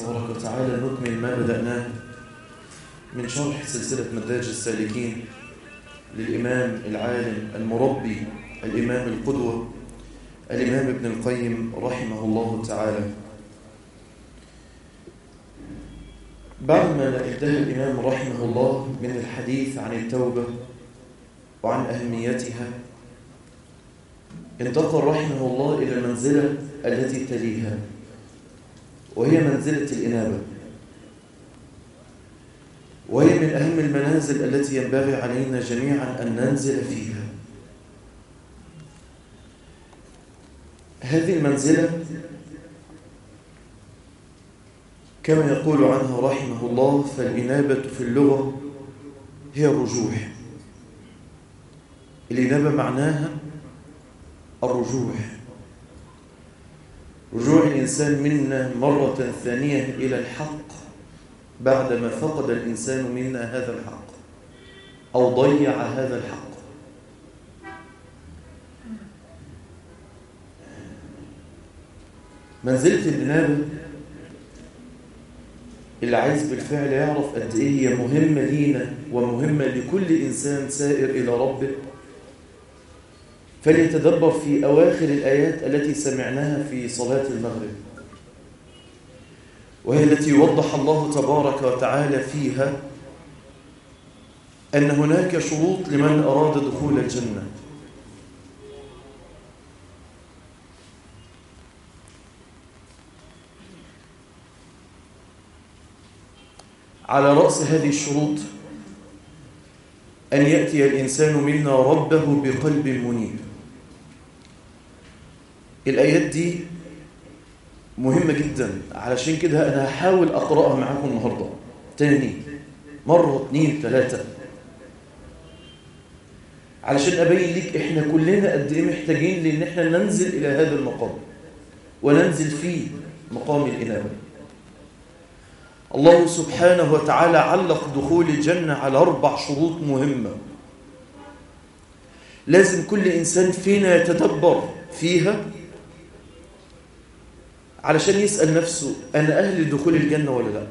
تبارك وتعالى نكمل ما بدأناه من شرح سلسلة مدارج السالكين للإمام العالم المربي الإمام القدوة الإمام ابن القيم رحمه الله تعالى بعدما انتهى الإمام رحمه الله من الحديث عن التوبة وعن أهميتها انتقل رحمه الله إلى المنزلة التي تليها وهي منزلة الإنابة وهي من أهم المنازل التي ينبغي علينا جميعا أن ننزل فيها هذه المنزلة كما يقول عنها رحمه الله فالإنابة في اللغة هي الرجوع الإنابة معناها الرجوع رجوع الإنسان منا مرة ثانية إلى الحق بعدما فقد الإنسان منا هذا الحق أو ضيع هذا الحق منزلة الإنابة اللي عايز بالفعل يعرف قد إيه هي مهمة لينا ومهمة لكل إنسان سائر إلى ربه فليتدبر في أواخر الآيات التي سمعناها في صلاة المغرب وهي التي وضح الله تبارك وتعالى فيها أن هناك شروط لمن أراد دخول الجنة على رأس هذه الشروط أن يأتي الإنسان منا ربه بقلب منيب الآيات دي مهمة جدا علشان كده أنا هحاول أقرأها معاكم النهاردة تاني مرة اتنين تلاتة علشان أبين لك إحنا كلنا قد إيه محتاجين لأن إحنا ننزل إلى هذا المقام وننزل فيه مقام الإنابة الله سبحانه وتعالى علق دخول الجنة على أربع شروط مهمة لازم كل إنسان فينا يتدبر فيها علشان يسأل نفسه أنا أهل دخول الجنة ولا لا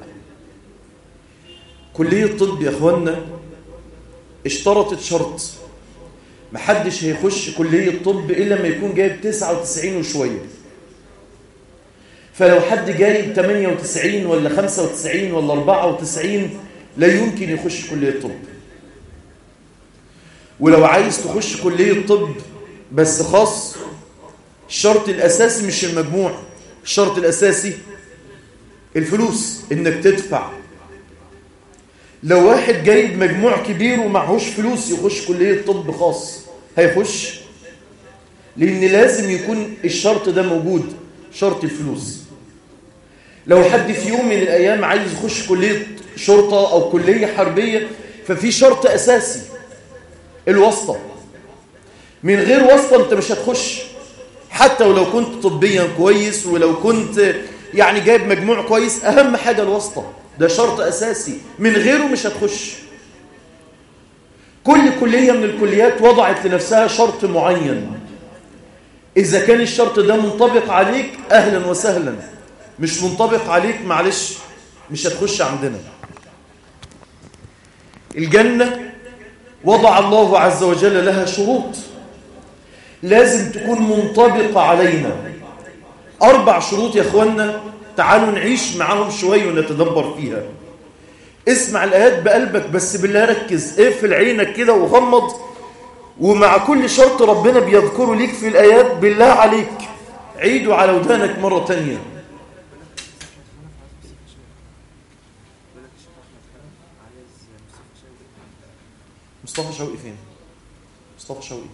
كلية طب يا أخوانا اشترطت شرط محدش هيخش كلية طب إلا ما يكون جايب 99 وشوية فلو حد جايب 98 ولا 95 ولا 94 لا يمكن يخش كلية طب ولو عايز تخش كلية طب بس خاص الشرط الأساسي مش المجموع الشرط الأساسي الفلوس إنك تدفع لو واحد جايب مجموع كبير ومعهوش فلوس يخش كلية طب خاص هيخش لأن لازم يكون الشرط ده موجود شرط الفلوس لو حد في يوم من الأيام عايز يخش كلية شرطة أو كلية حربية ففي شرط أساسي الواسطة من غير واسطة أنت مش هتخش حتى ولو كنت طبيا كويس ولو كنت يعني جايب مجموع كويس أهم حاجة الواسطة ده شرط أساسي من غيره مش هتخش كل كلية من الكليات وضعت لنفسها شرط معين إذا كان الشرط ده منطبق عليك أهلا وسهلا مش منطبق عليك معلش مش هتخش عندنا الجنة وضع الله عز وجل لها شروط لازم تكون منطبقة علينا أربع شروط يا أخوانا تعالوا نعيش معاهم شوية ونتدبر فيها اسمع الآيات بقلبك بس بالله ركز اقفل عينك كده وغمض ومع كل شرط ربنا بيذكره ليك في الآيات بالله عليك عيدوا على ودانك مرة تانية مصطفى شوقي فين مصطفى شوقي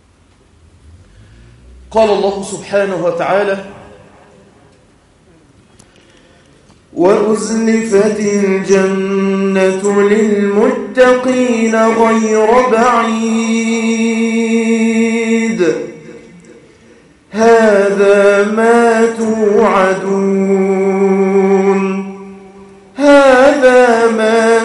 قال الله سبحانه وتعالى وأزلفت الجنة للمتقين غير بعيد هذا ما توعدون هذا ما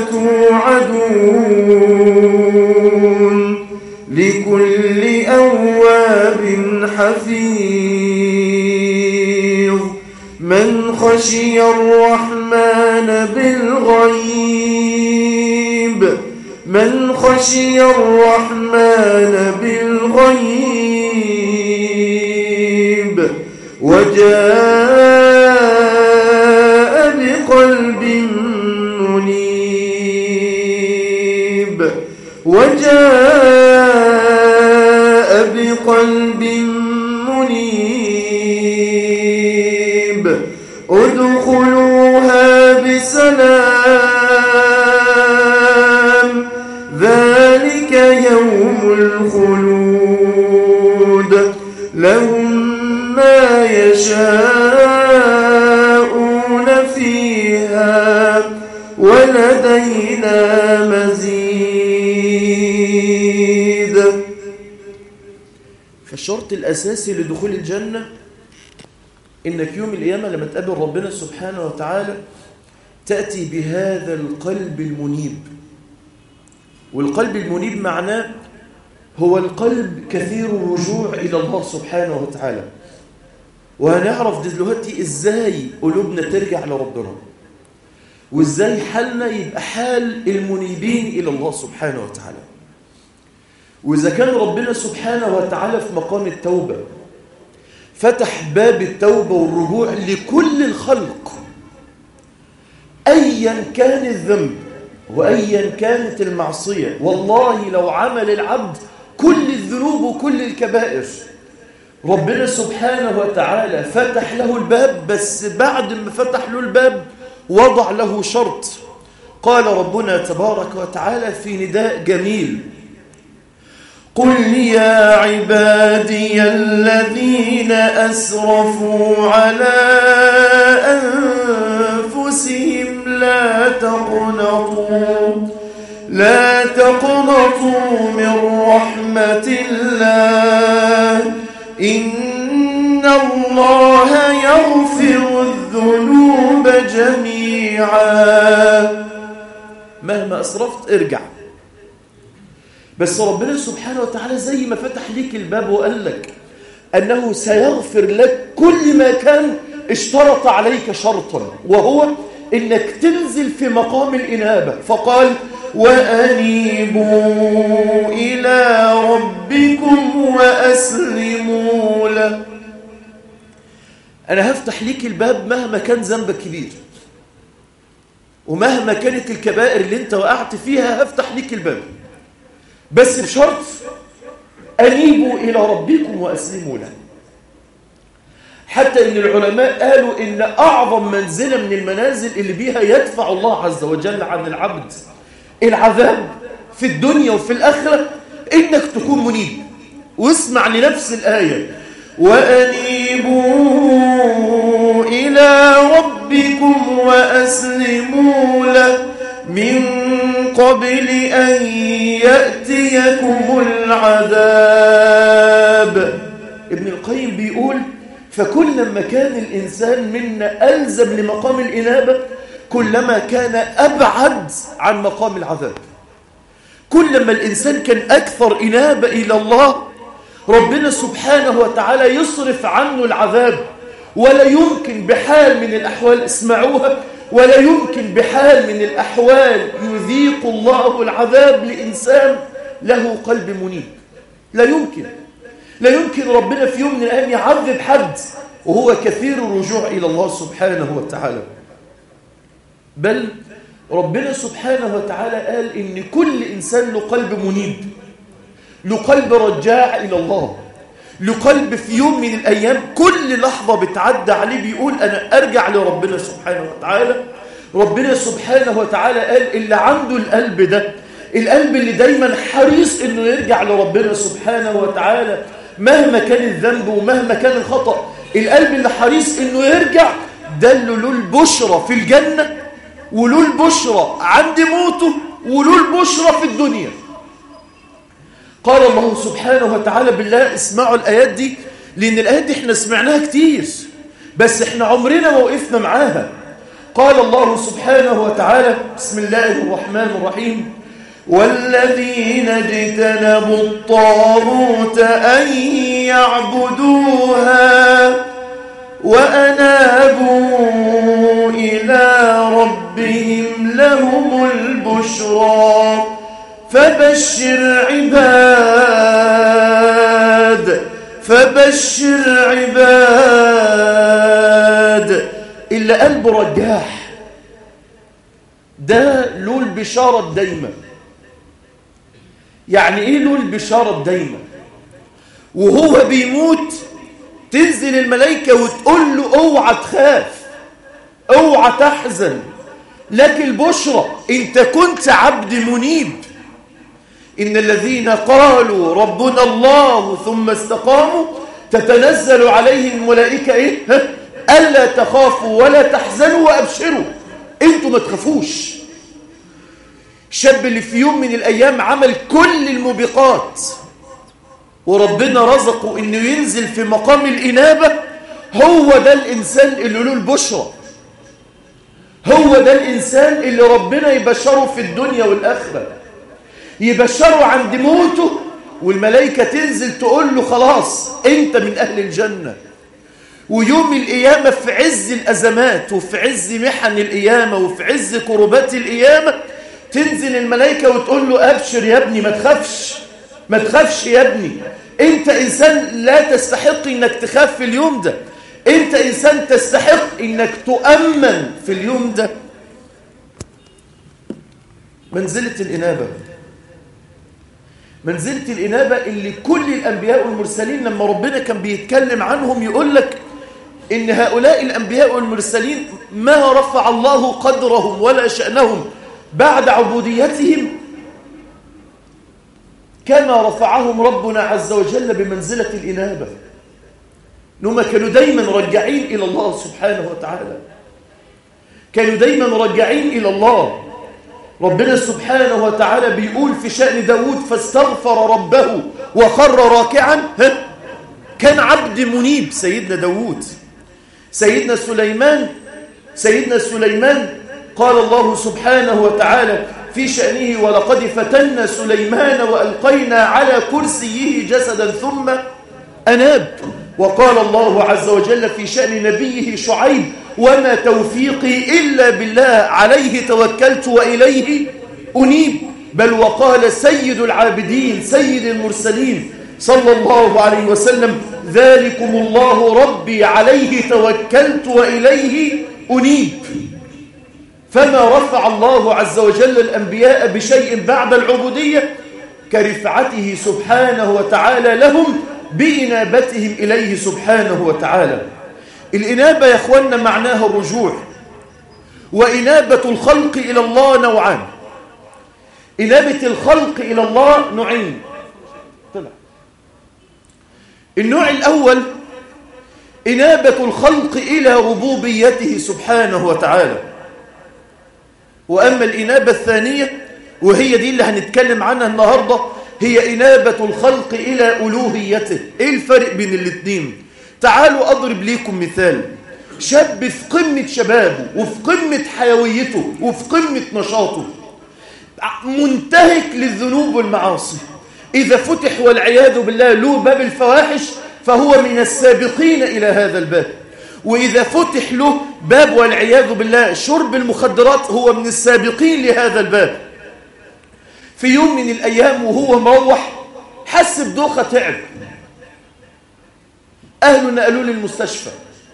توعدون لكل أواب حفيظ من خشي الرحمن بالغيب من خشي الرحمن بالغيب وجاء بقلب منيب وجاء بقلب منيب ادخلوها بسلام ذلك يوم الخلود لهم ما يشاءون فيها ولدينا مزيد فالشرط الأساسي لدخول الجنة إنك يوم القيامة لما تقابل ربنا سبحانه وتعالى تأتي بهذا القلب المنيب والقلب المنيب معناه هو القلب كثير الرجوع إلى الله سبحانه وتعالى وهنعرف دلوقتي إزاي قلوبنا ترجع لربنا وإزاي حالنا يبقى حال المنيبين إلى الله سبحانه وتعالى وإذا كان ربنا سبحانه وتعالى في مقام التوبة فتح باب التوبة والرجوع لكل الخلق أيا كان الذنب وأيا كانت المعصية والله لو عمل العبد كل الذنوب وكل الكبائر ربنا سبحانه وتعالى فتح له الباب بس بعد ما فتح له الباب وضع له شرط قال ربنا تبارك وتعالى في نداء جميل قل يا عبادي الذين أسرفوا على أنفسهم لا تقنطوا لا تقنطوا من رحمة الله إن الله يغفر الذنوب جميعا مهما أسرفت ارجع بس ربنا سبحانه وتعالى زي ما فتح ليك الباب وقال لك أنه سيغفر لك كل ما كان اشترط عليك شرطا وهو إنك تنزل في مقام الإنابة فقال وأنيبوا إلى ربكم وأسلموا له أنا هفتح ليك الباب مهما كان ذنبك كبير ومهما كانت الكبائر اللي انت وقعت فيها هفتح ليك الباب بس بشرط أنيبوا إلى ربكم وأسلموا له حتى إن العلماء قالوا إن أعظم منزلة من المنازل اللي بيها يدفع الله عز وجل عن العبد العذاب في الدنيا وفي الآخرة إنك تكون منيب واسمع لنفس الآية وأنيبوا إلى ربكم وأسلموا له من قبل أن يأتيكم العذاب ابن القيم بيقول فكلما كان الإنسان منا ألزم لمقام الإنابة كلما كان أبعد عن مقام العذاب كلما الإنسان كان أكثر إنابة إلى الله ربنا سبحانه وتعالى يصرف عنه العذاب ولا يمكن بحال من الأحوال اسمعوها ولا يمكن بحال من الأحوال يذيق الله العذاب لإنسان له قلب منيب لا يمكن لا يمكن ربنا في يوم من الأيام يعذب حد وهو كثير الرجوع إلى الله سبحانه وتعالى بل ربنا سبحانه وتعالى قال إن كل إنسان له قلب منيب له قلب رجاع إلى الله له قلب في يوم من الأيام كل لحظة بتعدى عليه بيقول أنا أرجع لربنا سبحانه وتعالى ربنا سبحانه وتعالى قال اللي عنده القلب ده القلب اللي دايما حريص انه يرجع لربنا سبحانه وتعالى مهما كان الذنب ومهما كان الخطأ القلب اللي حريص انه يرجع ده اللي له البشرى في الجنة وله البشرى عند موته وله البشرى في الدنيا قال الله سبحانه وتعالى بالله اسمعوا الآيات دي لأن الآيات دي احنا سمعناها كتير بس احنا عمرنا ما وقفنا معاها قال الله سبحانه وتعالى بسم الله الرحمن الرحيم والذين اجتنبوا الطاغوت أن يعبدوها وأنابوا ربهم لهم البشرى فبشر عباد فبشر عباد اللي قلبه رجاح ده له البشارة الدايمة يعني ايه له البشارة الدايمة وهو بيموت تنزل الملائكة وتقول له اوعى تخاف اوعى تحزن لك البشرى انت كنت عبد منيب إن الذين قالوا ربنا الله ثم استقاموا تتنزل عليهم الملائكة إيه؟ ها؟ ألا تخافوا ولا تحزنوا وأبشروا أنتوا ما تخافوش شاب اللي في يوم من الأيام عمل كل الموبقات وربنا رزقه إنه ينزل في مقام الإنابة هو ده الإنسان اللي له البشرى هو ده الإنسان اللي ربنا يبشره في الدنيا والآخرة يبشره عند موته والملائكة تنزل تقول له خلاص انت من أهل الجنة ويوم القيامة في عز الأزمات وفي عز محن القيامة وفي عز كربات القيامة تنزل الملائكة وتقول له أبشر يا ابني ما تخافش ما تخافش يا ابني انت إنسان لا تستحق انك تخاف في اليوم ده انت إنسان تستحق انك تؤمن في اليوم ده منزلة الإنابة منزلة الإنابة اللي كل الأنبياء والمرسلين لما ربنا كان بيتكلم عنهم يقول لك إن هؤلاء الأنبياء والمرسلين ما رفع الله قدرهم ولا شأنهم بعد عبوديتهم كما رفعهم ربنا عز وجل بمنزلة الإنابة إنهم كانوا دايما رجعين إلى الله سبحانه وتعالى كانوا دايما رجعين إلى الله ربنا سبحانه وتعالى بيقول في شأن داود فاستغفر ربه وخر راكعا ها؟ كان عبد منيب سيدنا داود سيدنا سليمان سيدنا سليمان قال الله سبحانه وتعالى في شأنه ولقد فتنا سليمان وألقينا على كرسيه جسدا ثم أناب وقال الله عز وجل في شأن نبيه شعيب وما توفيقي إلا بالله عليه توكلت وإليه أنيب بل وقال سيد العابدين سيد المرسلين صلى الله عليه وسلم ذلكم الله ربي عليه توكلت وإليه أنيب فما رفع الله عز وجل الأنبياء بشيء بعد العبودية كرفعته سبحانه وتعالى لهم بإنابتهم إليه سبحانه وتعالى الإنابة يا أخوانا معناها الرجوع وإنابة الخلق إلى الله نوعان إنابة الخلق إلى الله نوعين طلع النوع الأول إنابة الخلق إلى ربوبيته سبحانه وتعالى وأما الإنابة الثانية وهي دي اللي هنتكلم عنها النهاردة هي إنابة الخلق إلى ألوهيته إيه الفرق بين الاثنين تعالوا أضرب ليكم مثال شاب في قمة شبابه وفي قمة حيويته وفي قمة نشاطه منتهك للذنوب والمعاصي إذا فتح والعياذ بالله له باب الفواحش فهو من السابقين إلى هذا الباب وإذا فتح له باب والعياذ بالله شرب المخدرات هو من السابقين لهذا الباب في يوم من الأيام وهو مروح حس بدوخة تعب أهله نقلوه للمستشفى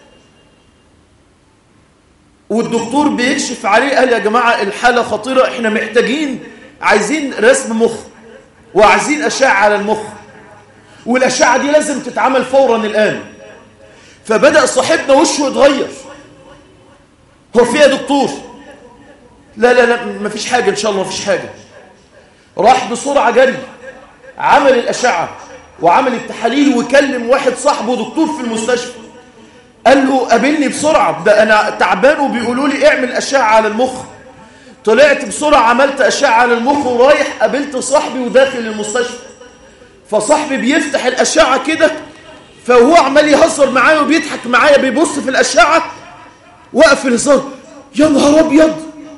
والدكتور بيكشف عليه قال يا جماعة الحالة خطيرة احنا محتاجين عايزين رسم مخ وعايزين أشعة على المخ والأشعة دي لازم تتعمل فورا الآن فبدأ صاحبنا وشه يتغير هو فيها دكتور لا لا لا مفيش حاجة إن شاء الله مفيش حاجة راح بسرعة جري عمل الأشعة وعمل التحاليل وكلم واحد صاحبه دكتور في المستشفى قال له قابلني بسرعة ده أنا تعبان وبيقولوا لي اعمل أشعة على المخ طلعت بسرعة عملت أشعة على المخ ورايح قابلت صاحبي وداخل المستشفى فصاحبي بيفتح الأشعة كده فهو عمال يهزر معايا وبيضحك معايا بيبص في الأشعة وقف الهزار يا نهار أبيض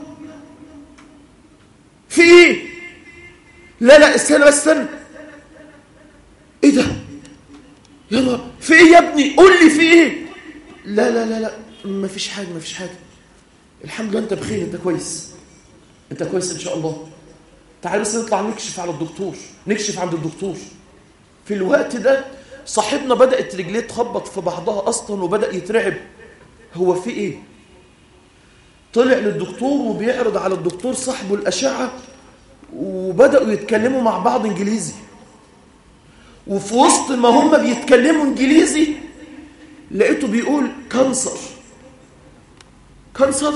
في إيه؟ لا لا استنى بس استنى ايه ده يا نهار في ايه يا ابني قول لي في ايه لا لا لا لا مفيش حاجه مفيش حاجه الحمد لله انت بخير انت كويس انت كويس ان شاء الله تعال بس نطلع نكشف على الدكتور نكشف عند الدكتور في الوقت ده صاحبنا بدأت رجليه تخبط في بعضها أصلا وبدأ يترعب هو في إيه؟ طلع للدكتور وبيعرض على الدكتور صاحبه الأشعة وبدأوا يتكلموا مع بعض إنجليزي وفي وسط ما هم بيتكلموا إنجليزي لقيته بيقول كانسر كانسر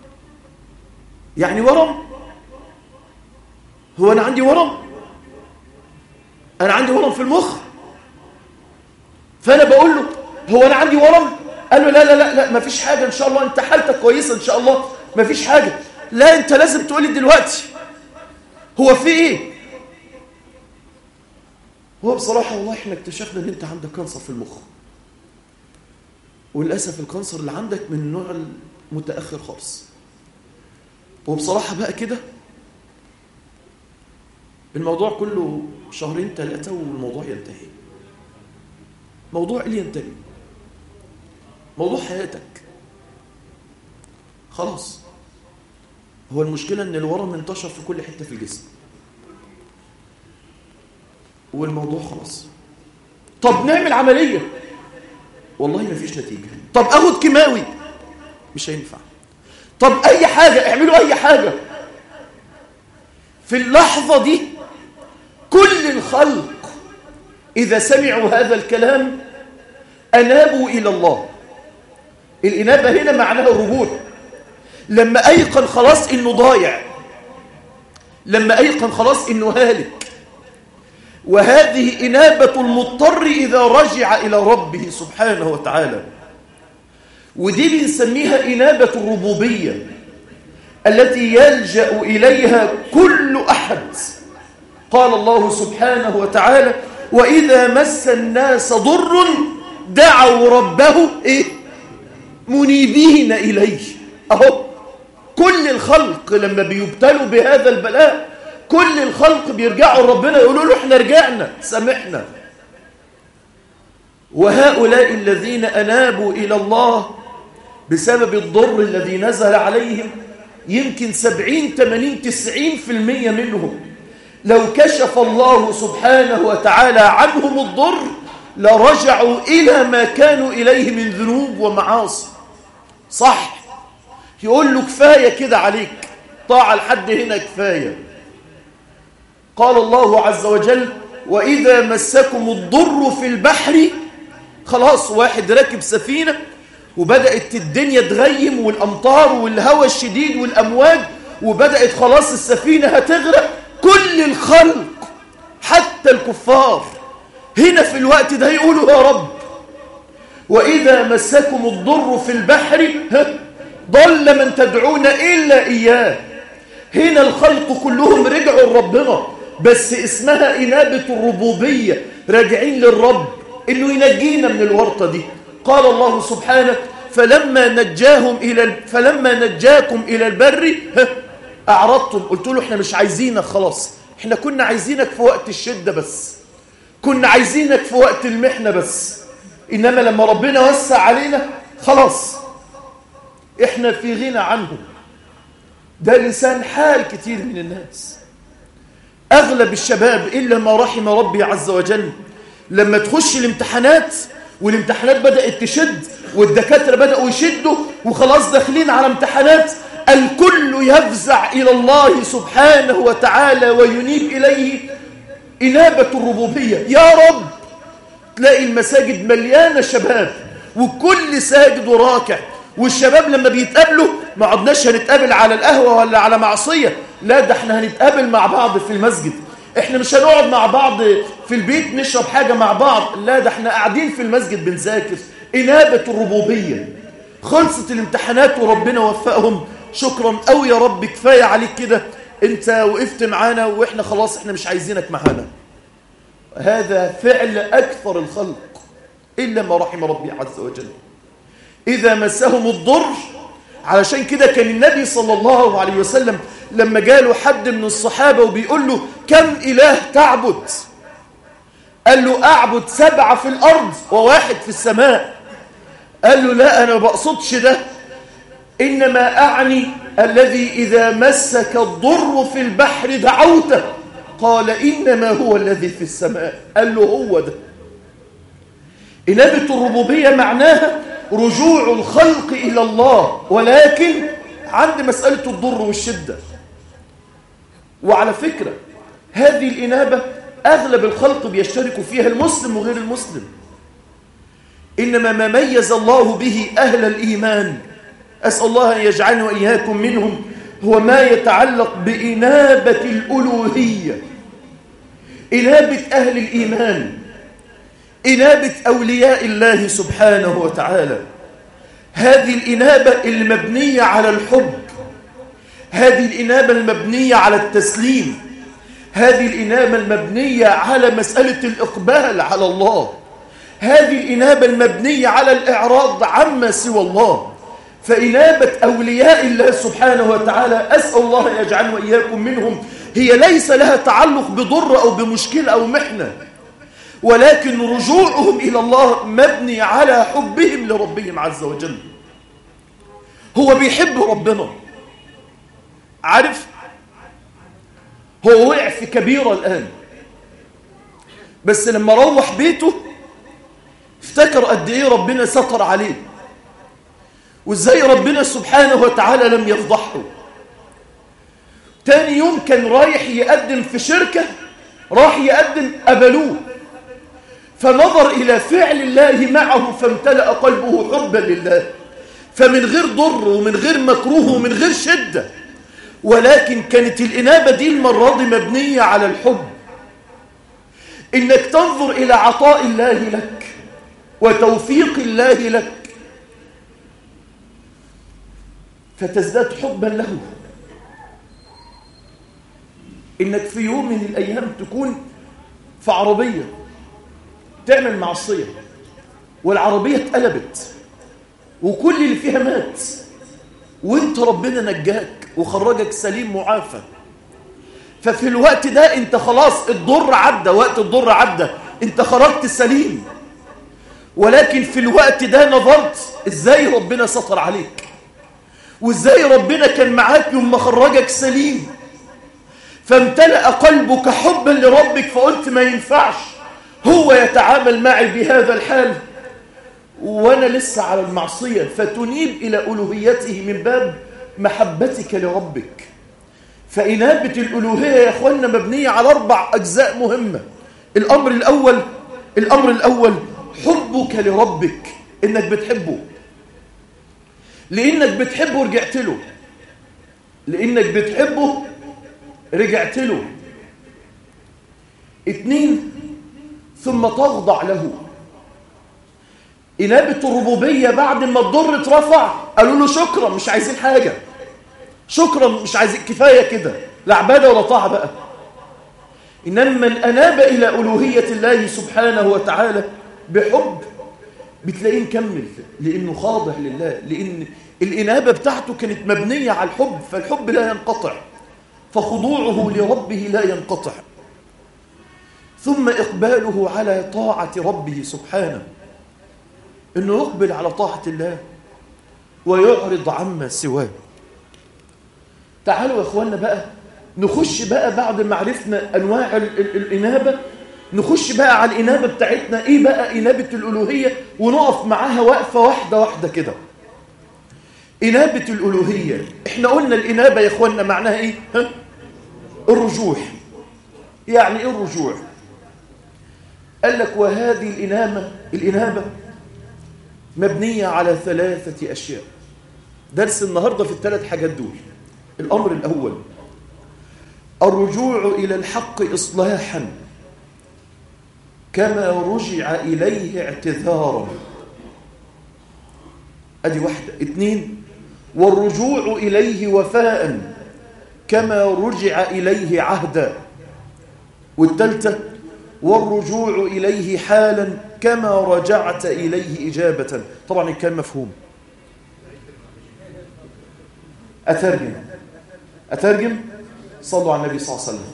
يعني ورم هو أنا عندي ورم أنا عندي ورم في المخ فأنا بقول له هو أنا عندي ورم قال له لا لا لا لا مفيش حاجة إن شاء الله أنت حالتك كويسة إن شاء الله مفيش حاجة لا أنت لازم تقولي دلوقتي هو في إيه هو بصراحة والله إحنا اكتشفنا إن أنت عندك كانسر في المخ وللأسف الكانسر اللي عندك من النوع المتأخر خالص وبصراحة بقى كده الموضوع كله شهرين ثلاثة والموضوع ينتهي موضوع اللي ينتهي موضوع حياتك خلاص هو المشكلة ان الورم انتشر في كل حتة في الجسم والموضوع خلاص طب نعمل عملية والله ما فيش نتيجة طب اخد كيماوي مش هينفع طب اي حاجة اعملوا اي حاجة في اللحظة دي كل الخلق إذا سمعوا هذا الكلام أنابوا إلى الله الإنابة هنا معناها الرجوع لما أيقن خلاص إنه ضايع لما أيقن خلاص إنه هالك وهذه إنابة المضطر إذا رجع إلى ربه سبحانه وتعالى ودي بنسميها إنابة الربوبية التي يلجأ إليها كل أحد قال الله سبحانه وتعالى وإذا مس الناس ضر دعوا ربه إيه؟ منيبين إليه أهو كل الخلق لما بيبتلوا بهذا البلاء كل الخلق بيرجعوا لربنا يقولوا له احنا رجعنا سامحنا وهؤلاء الذين أنابوا إلى الله بسبب الضر الذي نزل عليهم يمكن سبعين تمانين تسعين في المية منهم لو كشف الله سبحانه وتعالى عنهم الضر لرجعوا إلى ما كانوا إليه من ذنوب ومعاصي صح يقول له كفاية كده عليك طاعة لحد هنا كفاية قال الله عز وجل وإذا مسكم الضر في البحر خلاص واحد راكب سفينة وبدأت الدنيا تغيم والأمطار والهواء الشديد والأمواج وبدأت خلاص السفينة هتغرق كل الخلق حتى الكفار هنا في الوقت ده يقولوا يا رب وإذا مسكم الضر في البحر ضل من تدعون إلا إياه هنا الخلق كلهم رجعوا لربنا بس اسمها إنابة الربوبية راجعين للرب إنه ينجينا من الورطة دي قال الله سبحانه فلما نجاهم إلى فلما نجاكم إلى البر أعرضتم قلت له احنا مش عايزينك خلاص احنا كنا عايزينك في وقت الشدة بس كنا عايزينك في وقت المحنة بس إنما لما ربنا وسع علينا خلاص احنا في غنى عنهم ده لسان حال كتير من الناس أغلب الشباب إلا ما رحم ربي عز وجل لما تخش الامتحانات والامتحانات بدأت تشد والدكاترة بدأوا يشدوا وخلاص داخلين على امتحانات الكل يفزع إلى الله سبحانه وتعالى وينيب إليه إنابة الربوبية يا رب تلاقي المساجد مليانة شباب وكل ساجد وراكع والشباب لما بيتقابلوا ما عدناش هنتقابل على القهوة ولا على معصية لا ده احنا هنتقابل مع بعض في المسجد احنا مش هنقعد مع بعض في البيت نشرب حاجة مع بعض لا ده احنا قاعدين في المسجد بنذاكر إنابة الربوبية خلصت الامتحانات وربنا وفقهم شكرا قوي يا رب كفاية عليك كده انت وقفت معانا واحنا خلاص احنا مش عايزينك معانا هذا فعل أكثر الخلق إلا ما رحم ربي عز وجل إذا مسهم الضر علشان كده كان النبي صلى الله عليه وسلم لما جاله حد من الصحابة وبيقول له كم إله تعبد قال له أعبد سبعة في الأرض وواحد في السماء قال له لا أنا بقصدش ده إنما أعني الذي إذا مسك الضر في البحر دعوته قال إنما هو الذي في السماء قال له هو ده إنابة الربوبية معناها رجوع الخلق إلى الله ولكن عند مسألة الضر والشدة وعلى فكرة هذه الإنابة أغلب الخلق بيشترك فيها المسلم وغير المسلم إنما ما ميز الله به أهل الإيمان أسأل الله أن يجعلني وإياكم منهم هو ما يتعلق بإنابة الألوهية إنابة أهل الإيمان إنابة أولياء الله سبحانه وتعالى هذه الإنابة المبنية على الحب هذه الإنابة المبنية على التسليم هذه الإنابة المبنية على مسألة الإقبال على الله هذه الإنابة المبنية على الإعراض عما سوى الله فإنابة أولياء الله سبحانه وتعالى أسأل الله أن يجعل وإياكم منهم هي ليس لها تعلق بضر أو بمشكلة أو محنة ولكن رجوعهم إلى الله مبني على حبهم لربهم عز وجل هو بيحب ربنا عارف هو وقع في كبيرة الآن بس لما روح بيته افتكر قد ايه ربنا ستر عليه وازاي ربنا سبحانه وتعالى لم يفضحه تاني يوم كان رايح يقدم في شركة راح يقدم قبلوه فنظر إلى فعل الله معه فامتلأ قلبه حبا لله فمن غير ضر ومن غير مكروه ومن غير شدة ولكن كانت الإنابة دي المرة دي مبنية على الحب إنك تنظر إلى عطاء الله لك وتوفيق الله لك فتزداد حبا له إنك في يوم من الأيام تكون في عربية تعمل معصية والعربية اتقلبت وكل اللي فيها مات وانت ربنا نجاك وخرجك سليم معافى ففي الوقت ده انت خلاص الضر عدى وقت الضر عدى انت خرجت سليم ولكن في الوقت ده نظرت ازاي ربنا سطر عليك وازاي ربنا كان معاك يوم ما خرجك سليم فامتلأ قلبك حبا لربك فقلت ما ينفعش هو يتعامل معي بهذا الحال وانا لسه على المعصية فتنيب الى ألوهيته من باب محبتك لربك فإنابة الألوهية يا أخوانا مبنية على أربع أجزاء مهمة الأمر الأول الأمر الأول حبك لربك إنك بتحبه لإنك بتحبه رجعت له لإنك بتحبه رجعت له اتنين ثم تخضع له إنابة الربوبية بعد ما الضر اترفع قالوا له شكرا مش عايزين حاجة شكرا مش عايزين كفاية كده لا عبادة ولا طاعة بقى إنما من أناب إلى ألوهية الله سبحانه وتعالى بحب بتلاقيه مكمل لأنه خاضع لله لأن الإنابة بتاعته كانت مبنية على الحب فالحب لا ينقطع فخضوعه لربه لا ينقطع ثم إقباله على طاعة ربه سبحانه إنه يقبل على طاعة الله ويعرض عما سواه تعالوا يا إخواننا بقى نخش بقى بعد ما عرفنا أنواع ال ال الإنابة نخش بقى على الإنابة بتاعتنا إيه بقى إنابة الألوهية ونقف معاها وقفة واحدة واحدة كده إنابة الألوهية إحنا قلنا الإنابة يا إخواننا معناها إيه ها؟ الرجوع يعني إيه الرجوع قال لك وهذه الإنابة الإنابة مبنية على ثلاثة أشياء درس النهاردة في الثلاث حاجات دول الأمر الأول الرجوع إلى الحق إصلاحا كما رجع إليه اعتذارا أدي واحدة اثنين والرجوع إليه وفاء كما رجع إليه عهدا والثالثة والرجوع إليه حالا كما رجعت إليه إجابة طبعا كان مفهوم أترجم أترجم صلوا على النبي صلى الله عليه وسلم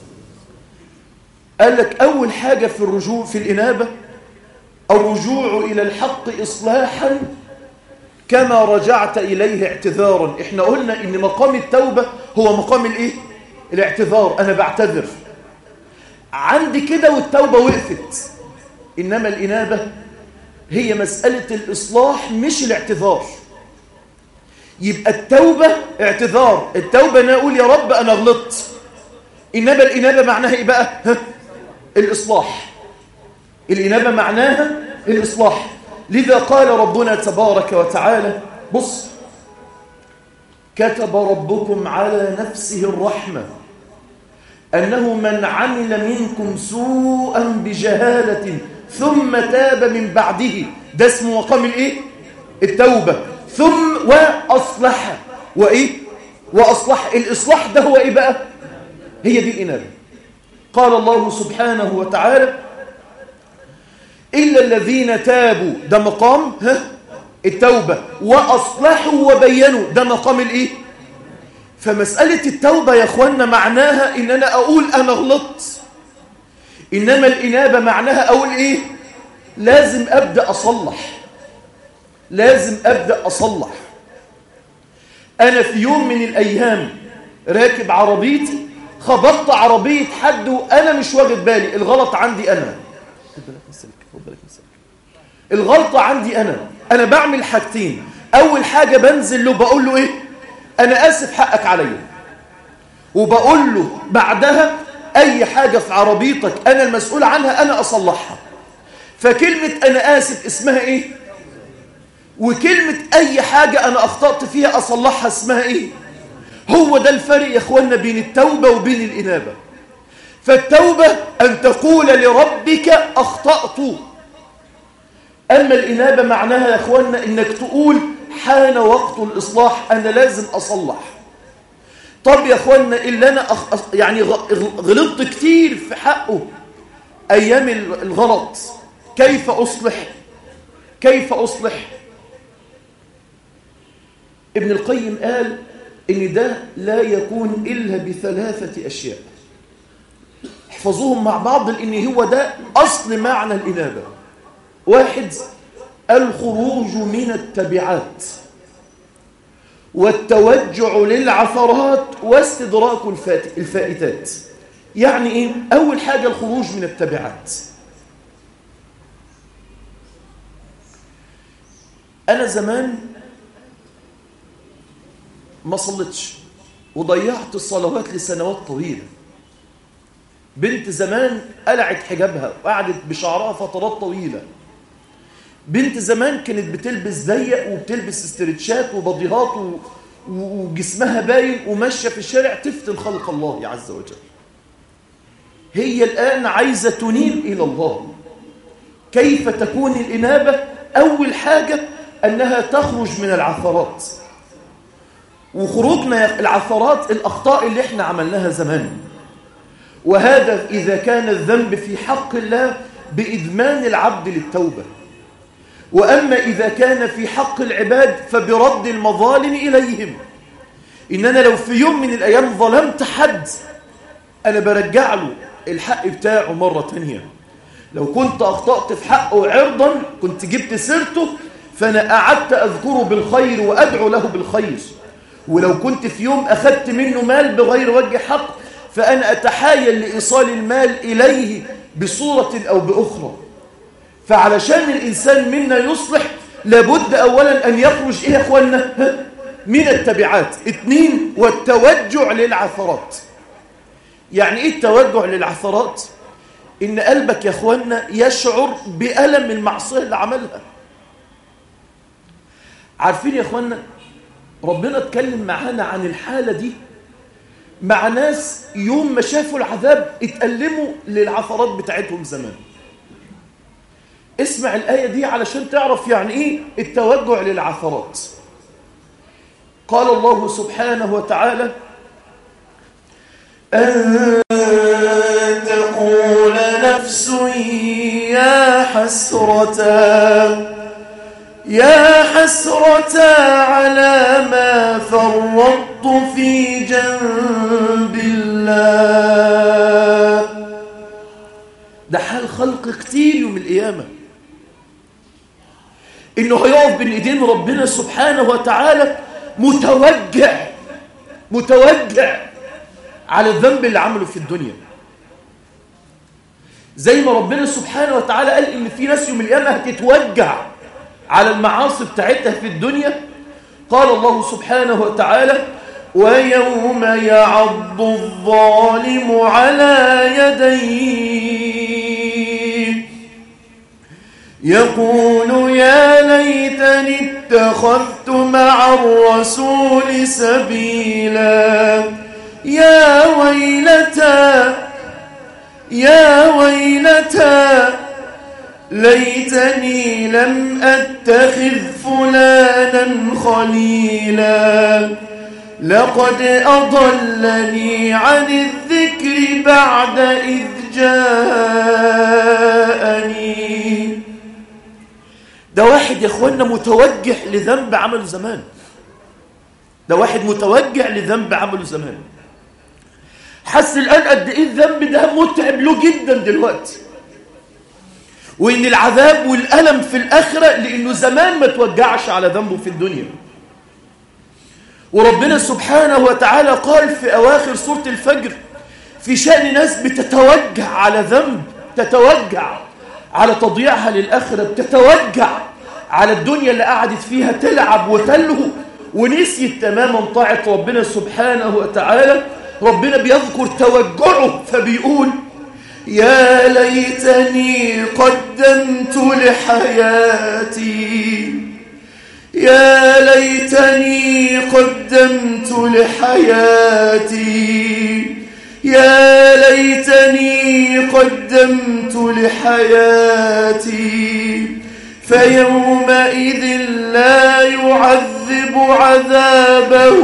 قال لك أول حاجة في الرجوع في الإنابة الرجوع إلى الحق إصلاحا كما رجعت إليه اعتذارا احنا قلنا ان مقام التوبة هو مقام الايه الاعتذار انا بعتذر عندي كده والتوبة وقفت انما الانابة هي مسألة الاصلاح مش الاعتذار يبقى التوبة اعتذار التوبة انا اقول يا رب انا غلطت انما الانابة معناها ايه بقى ها؟ الاصلاح الانابة معناها الاصلاح لذا قال ربنا تبارك وتعالى بص كتب ربكم على نفسه الرحمة أنه من عمل منكم سوءا بجهالة ثم تاب من بعده ده اسمه مقام الايه التوبة ثم وأصلح وإيه وأصلح الإصلاح ده هو إيه بقى هي دي الإنابة قال الله سبحانه وتعالى إلا الذين تابوا ده مقام ها التوبة وأصلحوا وبينوا ده مقام الإيه فمسألة التوبة يا أخوانا معناها إن أنا أقول أنا غلطت إنما الإنابة معناها أقول إيه لازم أبدأ أصلح لازم أبدأ أصلح أنا في يوم من الأيام راكب عربيتي خبطت عربية حد وأنا مش واخد بالي الغلط عندي أنا الغلطة عندي أنا أنا بعمل حاجتين أول حاجة بنزل له بقول له إيه أنا آسف حقك عليا وبقول له بعدها أي حاجة في عربيتك أنا المسؤول عنها أنا أصلحها فكلمة أنا آسف اسمها إيه وكلمة أي حاجة أنا أخطأت فيها أصلحها اسمها إيه هو ده الفرق يا أخوانا بين التوبة وبين الإنابة فالتوبة أن تقول لربك أخطأت أما الإنابة معناها يا أخوانا إنك تقول حان وقت الإصلاح أنا لازم أصلح طب يا أخوانا اللي أنا أخ... يعني غلطت كتير في حقه أيام الغلط كيف أصلح كيف أصلح ابن القيم قال إن ده لا يكون إلا بثلاثة أشياء احفظوهم مع بعض لأن هو ده أصل معنى الإنابة واحد الخروج من التبعات والتوجع للعثرات واستدراك الفائتات يعني إيه؟ أول حاجة الخروج من التبعات أنا زمان ما صلتش وضيعت الصلوات لسنوات طويلة بنت زمان قلعت حجابها وقعدت بشعرها فترات طويلة بنت زمان كانت بتلبس ضيق وبتلبس استرتشات وبضيهات و... وجسمها باين وماشية في الشارع تفتن خلق الله عز وجل هي الآن عايزة تنيب إلى الله كيف تكون الإنابة أول حاجة أنها تخرج من العثرات وخروجنا العثرات الأخطاء اللي احنا عملناها زمان وهذا إذا كان الذنب في حق الله بإدمان العبد للتوبة وأما إذا كان في حق العباد فبرد المظالم إليهم إن أنا لو في يوم من الأيام ظلمت حد أنا برجع له الحق بتاعه مرة تانية لو كنت أخطأت في حقه عرضا كنت جبت سيرته فأنا قعدت أذكره بالخير وأدعو له بالخير ولو كنت في يوم أخذت منه مال بغير وجه حق فأنا أتحايل لإيصال المال إليه بصورة أو بأخرى فعلشان الإنسان منا يصلح لابد أولا أن يخرج إيه يا أخوانا من التبعات اثنين والتوجع للعثرات يعني إيه التوجع للعثرات إن قلبك يا أخوانا يشعر بألم المعصية اللي عملها عارفين يا أخوانا ربنا اتكلم معانا عن الحالة دي مع ناس يوم ما شافوا العذاب اتألموا للعثرات بتاعتهم زمان اسمع الآية دي علشان تعرف يعني إيه التوجع للعثرات قال الله سبحانه وتعالى أن تقول نفس يا حسرة يا حسرة على ما فرطت في جنب الله ده حال خلق كتير يوم القيامة إنه هيقف بين إيدين ربنا سبحانه وتعالى متوجع متوجع على الذنب اللي عمله في الدنيا زي ما ربنا سبحانه وتعالى قال إن في ناس يوم القيامة هتتوجع على المعاصي بتاعتها في الدنيا قال الله سبحانه وتعالى ويوم يعض الظالم على يديه يقول يا ليتني اتخذت مع الرسول سبيلا يا ويلتى يا ويلتى ليتني لم أتخذ فلانا خليلا لقد أضلني عن الذكر بعد إذ جاءني ده واحد يا اخوانا متوجع لذنب عمله زمان ده واحد متوجع لذنب عمله زمان حس الآن قد إيه الذنب ده متعب له جدا دلوقتي وإن العذاب والألم في الآخرة لأنه زمان ما توجعش على ذنبه في الدنيا وربنا سبحانه وتعالى قال في أواخر سورة الفجر في شأن ناس بتتوجع على ذنب تتوجع على تضييعها للآخرة بتتوجع على الدنيا اللي قعدت فيها تلعب وتلهو ونسيت تماما طاعة ربنا سبحانه وتعالى ربنا بيذكر توجعه فبيقول يا ليتني قدمت لحياتي يا ليتني قدمت لحياتي يا ليتني قدمت لحياتي فيومئذ لا يعذب عذابه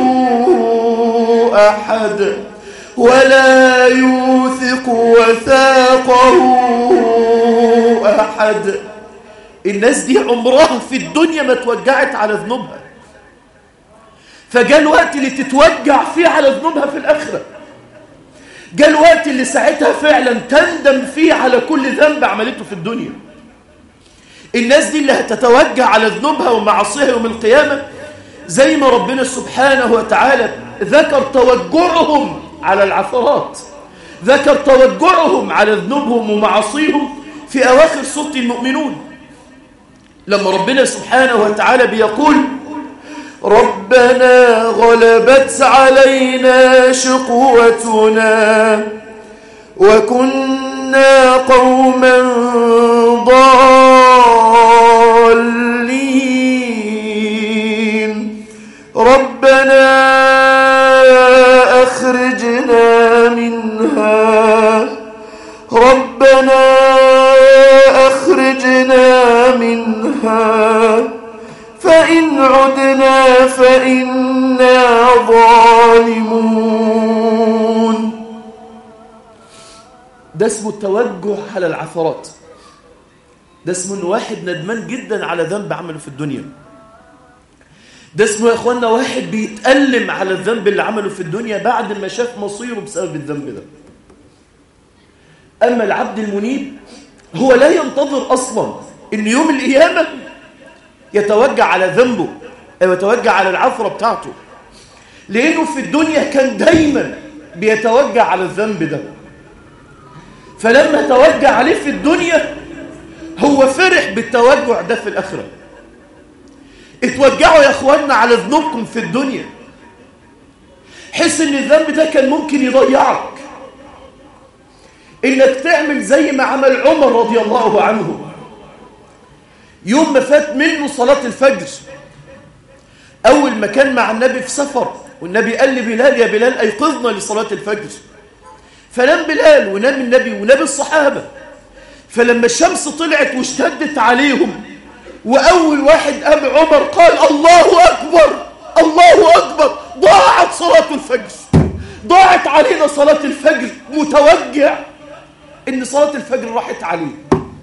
أحد ولا يوثق وثاقه أحد الناس دي عمرها في الدنيا ما توجعت على ذنوبها فجاء الوقت اللي تتوجع فيه على ذنوبها في الآخرة جاء الوقت اللي ساعتها فعلا تندم فيه على كل ذنب عملته في الدنيا الناس دي اللي هتتوجع على ذنوبها ومعاصيها يوم القيامة زي ما ربنا سبحانه وتعالى ذكر توجعهم على العثرات ذكر توجعهم على ذنوبهم ومعاصيهم في أواخر سورة المؤمنون لما ربنا سبحانه وتعالى بيقول ربنا غلبت علينا شقوتنا وكنا قوما ضالين ربنا أخرجنا منها ربنا أخرجنا منها فإن عدنا فإنا ظالمون ده اسمه التوجع على العثرات ده اسمه انه واحد ندمان جدا على ذنب عمله في الدنيا ده اسمه يا اخوانا واحد بيتألم على الذنب اللي عمله في الدنيا بعد ما شاف مصيره بسبب الذنب ده أما العبد المنيب هو لا ينتظر أصلا إن يوم القيامة يتوجع على ذنبه أو يتوجع على العثرة بتاعته لأنه في الدنيا كان دايما بيتوجع على الذنب ده فلما توجع عليه في الدنيا هو فرح بالتوجع ده في الآخرة اتوجعوا يا اخوانا على ذنوبكم في الدنيا حس ان الذنب ده كان ممكن يضيعك انك تعمل زي ما عمل عمر رضي الله عنه يوم ما فات منه صلاة الفجر اول ما كان مع النبي في سفر والنبي قال لبلال يا بلال ايقظنا لصلاة الفجر فنام بلال ونام النبي ونام الصحابة فلما الشمس طلعت واشتدت عليهم وأول واحد قام عمر قال الله أكبر الله أكبر ضاعت صلاة الفجر ضاعت علينا صلاة الفجر متوجع إن صلاة الفجر راحت عليه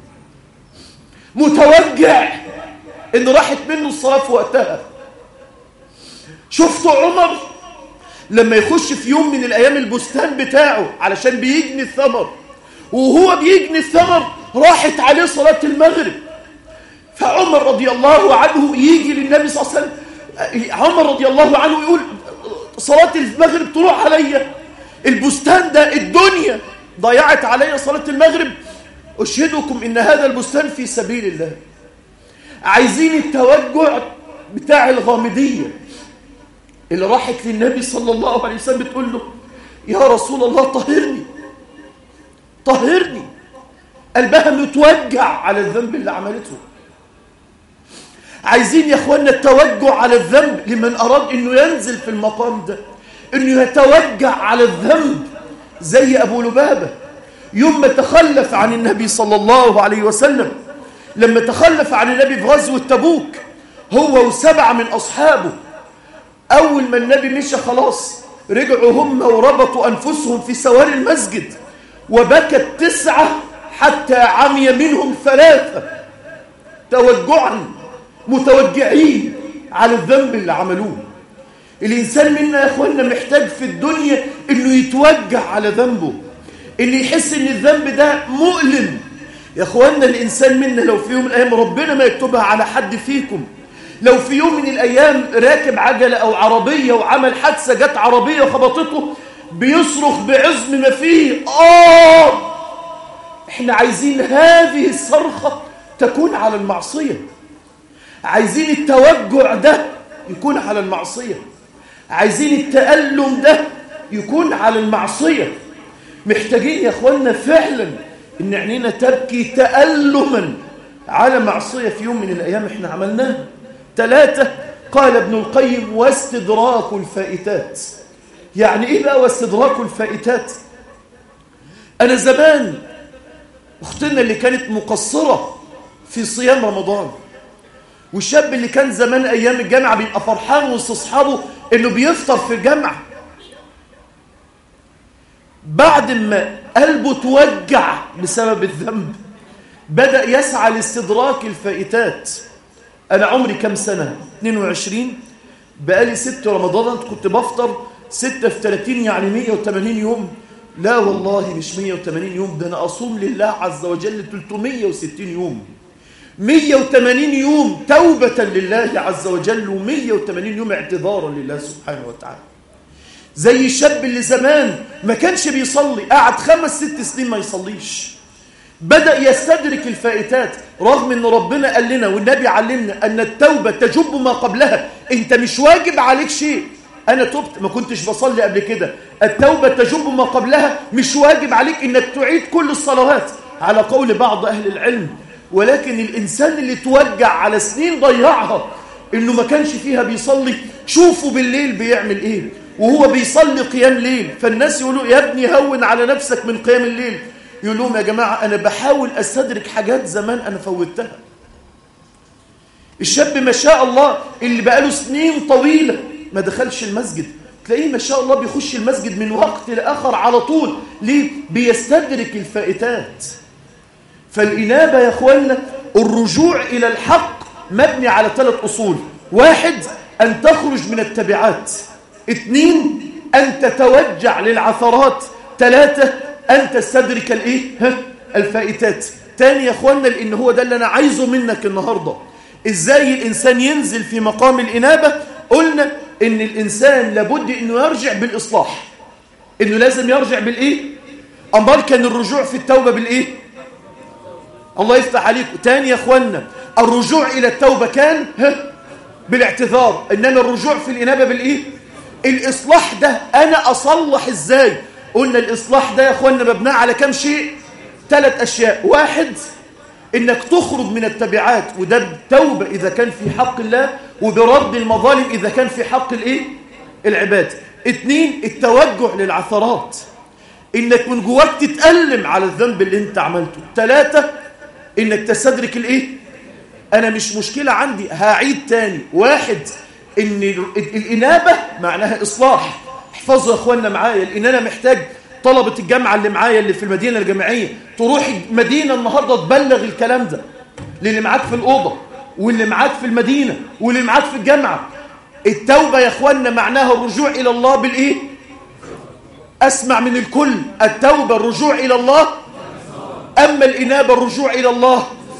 متوجع إن راحت منه الصلاة في وقتها شفتوا عمر لما يخش في يوم من الأيام البستان بتاعه علشان بيجني الثمر وهو بيجني الثمر راحت عليه صلاة المغرب فعمر رضي الله عنه يجي للنبي صلى الله عليه وسلم عمر رضي الله عنه يقول صلاة المغرب تروح عليا البستان ده الدنيا ضيعت عليا صلاة المغرب أشهدكم إن هذا البستان في سبيل الله عايزين التوجع بتاع الغامدية اللي راحت للنبي صلى الله عليه وسلم بتقول له يا رسول الله طهرني طهرني قلبها متوجع على الذنب اللي عملته عايزين يا اخوانا التوجع على الذنب لمن اراد انه ينزل في المقام ده انه يتوجع على الذنب زي ابو لبابه يوم ما تخلف عن النبي صلى الله عليه وسلم لما تخلف عن النبي في غزوه تبوك هو وسبعه من اصحابه اول ما النبي مشى خلاص رجعوا هم وربطوا انفسهم في سواري المسجد وبكت تسعه حتى عمي منهم ثلاثه توجعا متوجعين على الذنب اللي عملوه الإنسان منا يا أخوانا محتاج في الدنيا إنه يتوجع على ذنبه إنه يحس إن الذنب ده مؤلم يا أخوانا الإنسان منا لو في يوم من الأيام ربنا ما يكتبها على حد فيكم لو في يوم من الأيام راكب عجلة أو عربية وعمل حادثة جت عربية وخبطته بيصرخ بعظم ما فيه آه إحنا عايزين هذه الصرخة تكون على المعصية عايزين التوجع ده يكون على المعصية عايزين التألم ده يكون على المعصية محتاجين يا اخوانا فعلا ان عينينا تبكي تألما على معصية في يوم من الأيام احنا عملناها ثلاثة قال ابن القيم واستدراك الفائتات يعني ايه بقى واستدراك الفائتات انا زمان اختنا اللي كانت مقصرة في صيام رمضان والشاب اللي كان زمان ايام الجامعه بيبقى فرحان وسط اصحابه انه بيفطر في الجامعه بعد ما قلبه توجع بسبب الذنب بدا يسعى لاستدراك الفائتات انا عمري كام سنه 22 بقالي ست رمضان كنت بفطر 6 في 30 يعني 180 يوم لا والله مش 180 يوم ده انا اصوم لله عز وجل 360 يوم 180 يوم توبة لله عز وجل و180 يوم اعتذارا لله سبحانه وتعالى زي الشاب اللي زمان ما كانش بيصلي قعد خمس ست سنين ما يصليش بدأ يستدرك الفائتات رغم ان ربنا قال لنا والنبي علمنا ان التوبة تجب ما قبلها انت مش واجب عليك شيء انا تبت ما كنتش بصلي قبل كده التوبة تجب ما قبلها مش واجب عليك انك تعيد كل الصلوات على قول بعض اهل العلم ولكن الإنسان اللي توجع على سنين ضيعها إنه ما كانش فيها بيصلي شوفوا بالليل بيعمل إيه وهو بيصلي قيام ليل فالناس يقولوا يا ابني هون على نفسك من قيام الليل يقول لهم يا جماعة أنا بحاول أستدرك حاجات زمان أنا فوتها الشاب ما شاء الله اللي بقاله سنين طويلة ما دخلش المسجد تلاقيه ما شاء الله بيخش المسجد من وقت لآخر على طول ليه؟ بيستدرك الفائتات فالإنابة يا أخوانا الرجوع إلى الحق مبني على ثلاث أصول واحد أن تخرج من التبعات اثنين أن تتوجع للعثرات ثلاثة أن تستدرك الإيه؟ ها؟ الفائتات تاني يا أخوانا لأن هو ده اللي أنا عايزه منك النهاردة إزاي الإنسان ينزل في مقام الإنابة قلنا إن الإنسان لابد أنه يرجع بالإصلاح إنه لازم يرجع بالإيه؟ أمال كان الرجوع في التوبة بالإيه؟ الله يفتح عليكم تاني يا اخوانا الرجوع الى التوبه كان ها بالاعتذار انما الرجوع في الانابه بالايه الاصلاح ده انا اصلح ازاي قلنا الاصلاح ده يا اخوانا مبني على كام شيء ثلاث اشياء واحد انك تخرج من التبعات وده التوبه اذا كان في حق الله وبرد المظالم اذا كان في حق الايه العباد اثنين التوجع للعثرات انك من جواك تتألم على الذنب اللي انت عملته ثلاثة انك تستدرك الايه انا مش مشكلة عندي هعيد تاني واحد ان الانابة معناها اصلاح احفظوا يا اخوانا معايا لان انا محتاج طلبة الجامعة اللي معايا اللي في المدينة الجامعية تروح مدينة النهاردة تبلغ الكلام ده للي معاك في الأوضة واللي معاك في المدينة واللي معاك في الجامعة التوبة يا اخوانا معناها الرجوع إلى الله بالإيه أسمع من الكل التوبة الرجوع إلى الله أما الإنابة الرجوع إلى الله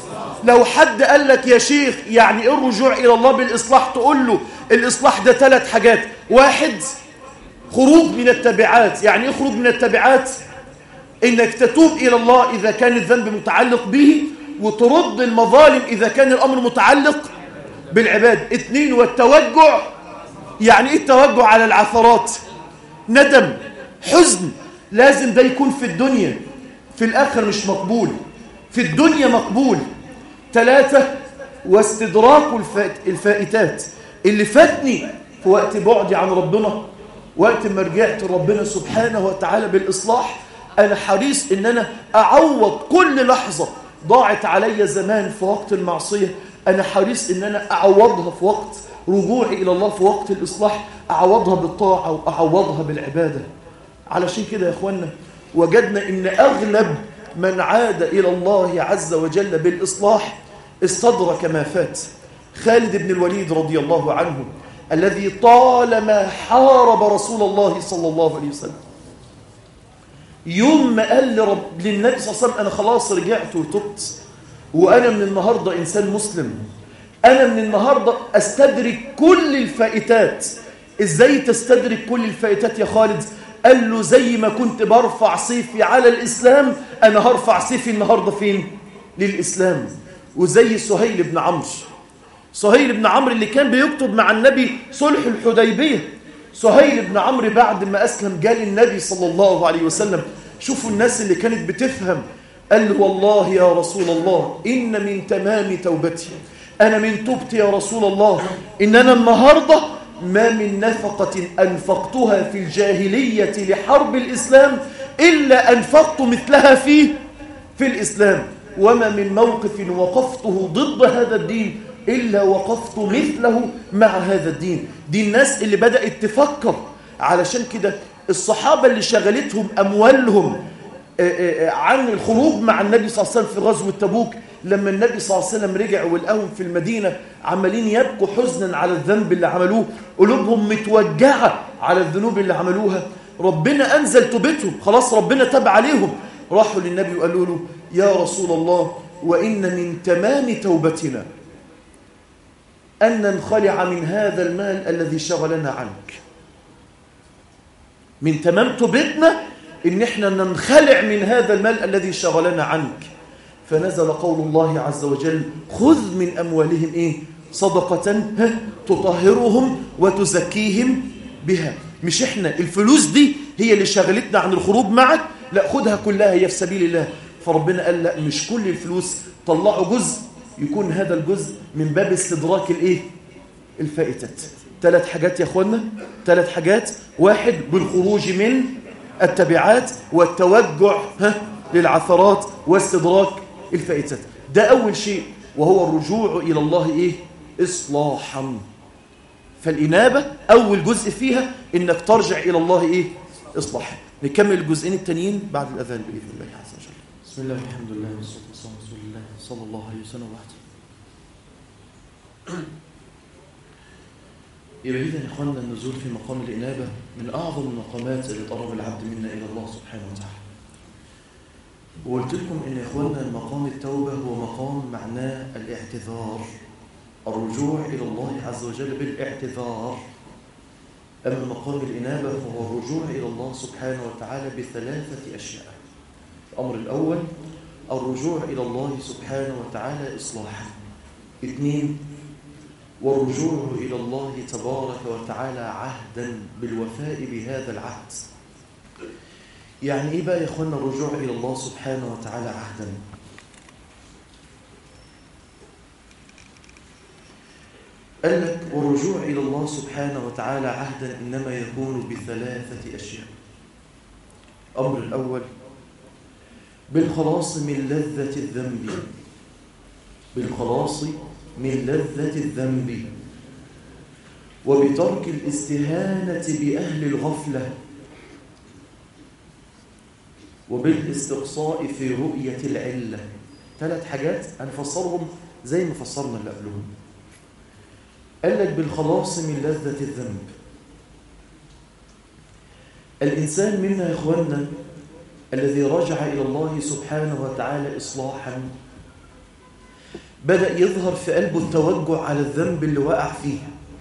لو حد قال لك يا شيخ يعني ايه الرجوع الى الله بالاصلاح تقول له الاصلاح ده ثلاث حاجات واحد خروج من التبعات يعني ايه خروج من التبعات انك تتوب الى الله اذا كان الذنب متعلق به وترد المظالم اذا كان الامر متعلق بالعباد اثنين والتوجع يعني ايه التوجع على العثرات ندم حزن لازم ده يكون في الدنيا في الاخر مش مقبول في الدنيا مقبول ثلاثة واستدراك الفائتات اللي فاتني في وقت بعدي عن ربنا وقت ما رجعت ربنا سبحانه وتعالى بالإصلاح أنا حريص إن أنا أعوض كل لحظة ضاعت علي زمان في وقت المعصية أنا حريص إن أنا أعوضها في وقت رجوعي إلى الله في وقت الإصلاح أعوضها بالطاعة وأعوضها بالعبادة علشان كده يا أخوانا وجدنا إن أغلب من عاد إلى الله عز وجل بالإصلاح استدرك ما فات خالد بن الوليد رضي الله عنه الذي طالما حارب رسول الله صلى الله عليه وسلم يوم ما قال لرب للنبي صلى الله عليه وسلم أنا خلاص رجعت وتبت وأنا من النهاردة إنسان مسلم أنا من النهاردة أستدرك كل الفائتات إزاي تستدرك كل الفائتات يا خالد قال له زي ما كنت برفع سيفي على الإسلام أنا هرفع سيفي النهاردة فين للإسلام وزي سهيل بن عمرو سهيل بن عمرو اللي كان بيكتب مع النبي صلح الحديبية سهيل بن عمرو بعد ما أسلم جال النبي صلى الله عليه وسلم شوفوا الناس اللي كانت بتفهم قال له والله يا رسول الله إن من تمام توبتي أنا من توبتي يا رسول الله إن أنا النهاردة ما من نفقة أنفقتها في الجاهلية لحرب الإسلام إلا أنفقت مثلها فيه في الإسلام وما من موقف وقفته ضد هذا الدين إلا وقفت مثله مع هذا الدين دي الناس اللي بدأت تفكر علشان كده الصحابة اللي شغلتهم أموالهم عن الخروج مع النبي صلى الله عليه وسلم في غزوة تبوك لما النبي صلى الله عليه وسلم رجع ولقاهم في المدينة عمالين يبكوا حزنا على الذنب اللي عملوه قلوبهم متوجعة على الذنوب اللي عملوها ربنا أنزل توبتهم خلاص ربنا تاب عليهم راحوا للنبي وقالوا له يا رسول الله وإن من تمام توبتنا أن ننخلع من هذا المال الذي شغلنا عنك من تمام توبتنا إن احنا ننخلع من هذا المال الذي شغلنا عنك فنزل قول الله عز وجل خذ من أموالهم إيه صدقة تطهرهم وتزكيهم بها مش احنا الفلوس دي هي اللي شغلتنا عن الخروج معك لا خدها كلها هي في سبيل الله فربنا قال لا مش كل الفلوس طلعوا جزء يكون هذا الجزء من باب استدراك الايه الفائتات ثلاث حاجات يا اخوانا ثلاث حاجات واحد بالخروج من التبعات والتوجع ها للعثرات واستدراك الفائتات ده اول شيء وهو الرجوع الى الله ايه اصلاحا فالانابه اول جزء فيها انك ترجع الى الله ايه اصلاحا نكمل الجزئين التانيين بعد الاذان باذن الله عز وجل بسم الله الحمد لله والصلاه والسلام على رسول الله صلى الله عليه وسلم وحده يبقى إذا يا إخواننا النزول في مقام الإنابة من أعظم المقامات اللي تقرب العبد منا إلى الله سبحانه وتعالى وقلت لكم إن يا إخواننا مقام التوبة هو مقام معناه الاعتذار الرجوع إلى الله عز وجل بالاعتذار أما مقام الإنابة فهو الرجوع إلى الله سبحانه وتعالى بثلاثة أشياء الأمر الأول الرجوع إلى الله سبحانه وتعالى إصلاحا اثنين والرجوع إلى الله تبارك وتعالى عهدا بالوفاء بهذا العهد يعني إيه بقى يا إخوانا الرجوع إلى الله سبحانه وتعالى عهدا قال لك والرجوع إلى الله سبحانه وتعالى عهدا إنما يكون بثلاثة أشياء أمر الأول بالخلاص من لذة الذنب بالخلاص من لذة الذنب وبترك الاستهانة بأهل الغفلة وبالاستقصاء في رؤية العلة ثلاث حاجات هنفسرهم زي ما فسرنا اللي قبلهم قال لك بالخلاص من لذة الذنب الإنسان منا يا إخواننا الذي رجع إلى الله سبحانه وتعالى إصلاحا بدأ يظهر في قلبه التوجع على الذنب اللي وقع فيه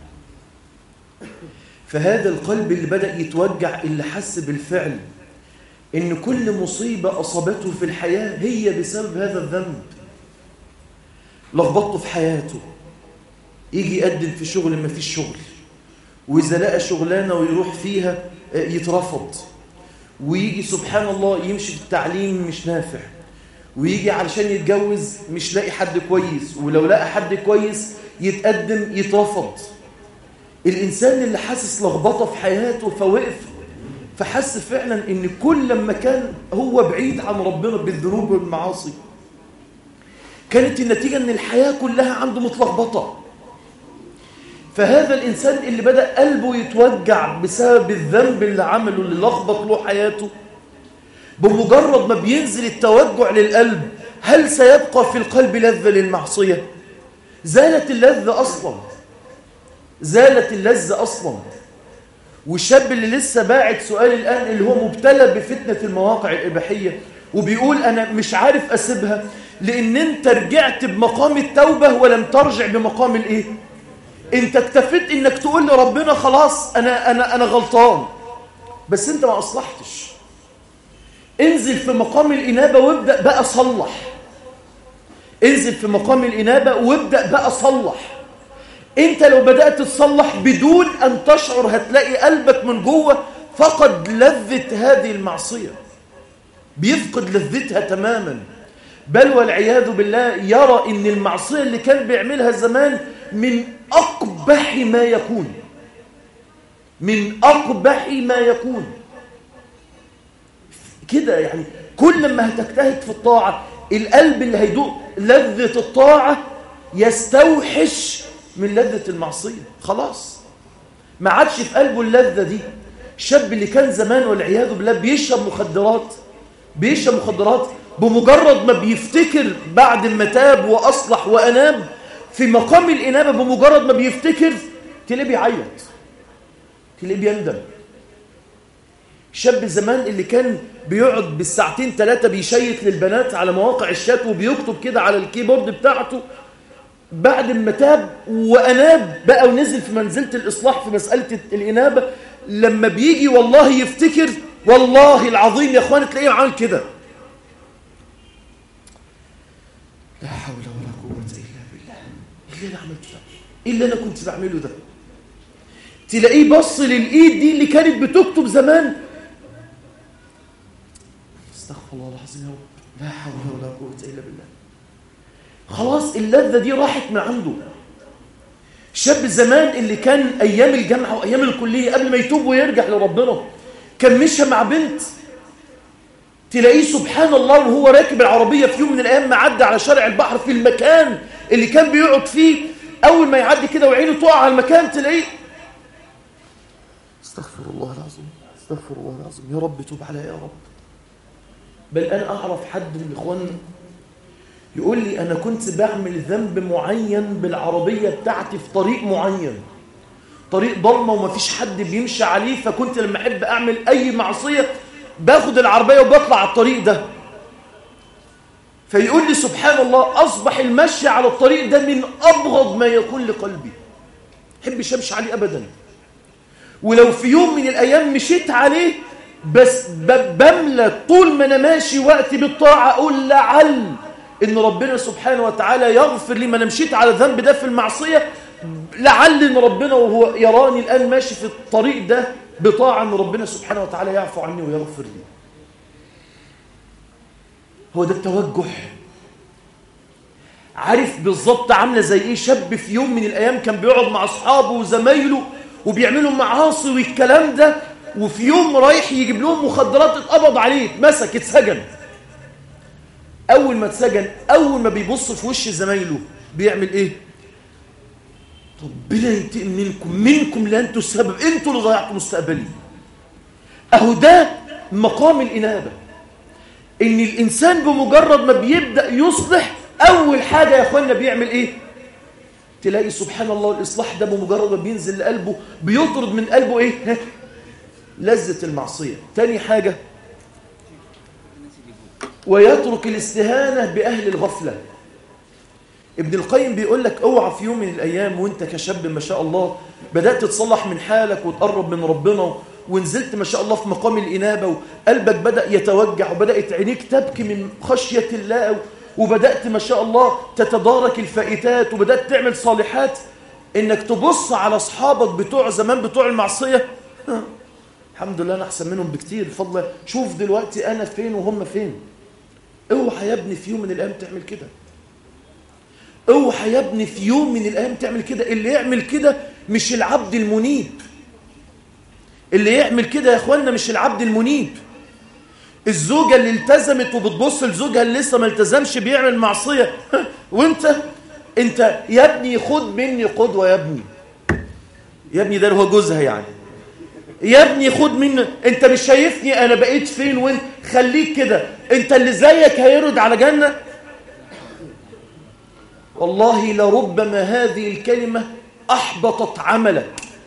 فهذا القلب اللي بدأ يتوجع اللي حس بالفعل إن كل مصيبة أصابته في الحياة هي بسبب هذا الذنب لخبطته في حياته يجي يقدم في شغل ما فيش شغل وإذا لقى شغلانة ويروح فيها يترفض ويجي سبحان الله يمشي في التعليم مش نافع ويجي علشان يتجوز مش لاقي حد كويس ولو لقى حد كويس يتقدم يترفض الإنسان اللي حاسس لخبطة في حياته فوقف فحس فعلا ان كل لما كان هو بعيد عن ربنا بالذنوب والمعاصي كانت النتيجة ان الحياة كلها عنده متلخبطة فهذا الإنسان اللي بدأ قلبه يتوجع بسبب الذنب اللي عمله اللي لخبط له حياته بمجرد ما بينزل التوجع للقلب هل سيبقى في القلب لذة للمعصية زالت اللذة أصلا زالت اللذة أصلا والشاب اللي لسه باعت سؤال الآن اللي هو مبتلى بفتنة المواقع الإباحية وبيقول أنا مش عارف أسيبها لأن أنت رجعت بمقام التوبة ولم ترجع بمقام الإيه؟ أنت اكتفيت إنك تقول لربنا خلاص أنا, أنا, أنا غلطان بس أنت ما أصلحتش انزل في مقام الإنابة وابدأ بقى صلح انزل في مقام الإنابة وابدأ بقى صلح انت لو بدأت تصلح بدون أن تشعر هتلاقي قلبك من جوه فقد لذة هذه المعصية بيفقد لذتها تماما بل والعياذ بالله يرى ان المعصية اللي كان بيعملها زمان من أقبح ما يكون من أقبح ما يكون كده يعني كل ما هتجتهد في الطاعة القلب اللي هيدوق لذة الطاعة يستوحش من لذة المعصية خلاص ما عادش في قلبه اللذة دي الشاب اللي كان زمان والعياذ بالله بيشرب مخدرات بيشرب مخدرات بمجرد ما بيفتكر بعد ما تاب وأصلح وأناب في مقام الإنابة بمجرد ما بيفتكر تلاقيه بيعيط تلاقيه بيندم الشاب زمان اللي كان بيقعد بالساعتين ثلاثة بيشيك للبنات على مواقع الشات وبيكتب كده على الكيبورد بتاعته بعد ما تاب وأناب بقى ونزل في منزلة الإصلاح في مسألة الإنابة لما بيجي والله يفتكر والله العظيم يا أخوان تلاقيه عامل كده لا حول ولا قوة إلا بالله إيه اللي أنا عملته ده إيه اللي أنا كنت بعمله ده تلاقيه بص للإيد دي اللي كانت بتكتب زمان استغفر الله العظيم يا رب لا حول ولا قوة إلا بالله خلاص اللذة دي راحت من عنده شاب زمان اللي كان أيام الجامعة وأيام الكلية قبل ما يتوب ويرجع لربنا كان مشى مع بنت تلاقيه سبحان الله وهو راكب العربية في يوم من الأيام معدي على شارع البحر في المكان اللي كان بيقعد فيه أول ما يعدي كده وعينه تقع على المكان تلاقيه استغفر الله العظيم استغفر الله العظيم يا رب توب عليا يا رب بل أنا أعرف حد من إخواننا يقول لي أنا كنت بعمل ذنب معين بالعربية بتاعتي في طريق معين طريق ضلمة ومفيش حد بيمشي عليه فكنت لما أحب أعمل أي معصية باخد العربية وبطلع على الطريق ده فيقول لي سبحان الله أصبح المشي على الطريق ده من أبغض ما يكون لقلبي حبش أمشي عليه أبدا ولو في يوم من الأيام مشيت عليه بس بملى طول ما أنا ماشي وقتي بالطاعة أقول لعل إن ربنا سبحانه وتعالى يغفر لي ما أنا مشيت على الذنب ده في المعصية لعل إن ربنا وهو يراني الآن ماشي في الطريق ده بطاعة أن ربنا سبحانه وتعالى يعفو عني ويغفر لي هو ده التوجه عارف بالظبط عاملة زي إيه شاب في يوم من الأيام كان بيقعد مع أصحابه وزمايله وبيعملوا معاصي والكلام ده وفي يوم رايح يجيب لهم مخدرات اتقبض عليه اتمسك اتسجن أول ما اتسجن أول ما بيبص في وش زمايله بيعمل إيه ربنا ينتقم منكم منكم لا انتوا السبب انتوا اللي ضيعتوا مستقبلي اهو ده مقام الانابه ان الانسان بمجرد ما بيبدا يصلح اول حاجه يا اخوانا بيعمل ايه تلاقي سبحان الله الاصلاح ده بمجرد ما بينزل لقلبه بيطرد من قلبه ايه لذه المعصيه تاني حاجه ويترك الاستهانه باهل الغفله ابن القيم بيقول لك اوعى في يوم من الأيام وانت كشاب ما شاء الله بدأت تصلح من حالك وتقرب من ربنا ونزلت ما شاء الله في مقام الإنابة وقلبك بدأ يتوجع وبدأت عينيك تبكي من خشية الله وبدأت ما شاء الله تتدارك الفائتات وبدأت تعمل صالحات انك تبص على اصحابك بتوع زمان بتوع المعصية الحمد لله انا احسن منهم بكتير بفضل شوف دلوقتي انا فين وهم فين اوعى يا ابني في يوم من الايام تعمل كده اوعى يا ابني في يوم من الايام تعمل كده اللي يعمل كده مش العبد المنيب اللي يعمل كده يا اخوانا مش العبد المنيب الزوجة اللي التزمت وبتبص لزوجها اللي لسه ما التزمش بيعمل معصية وانت انت يا ابني خد مني قدوة يا ابني يا ابني ده هو جوزها يعني يا ابني خد مني انت مش شايفني انا بقيت فين وانت خليك كده انت اللي زيك هيرد على جنة والله لربما هذه الكلمة احبطت عملك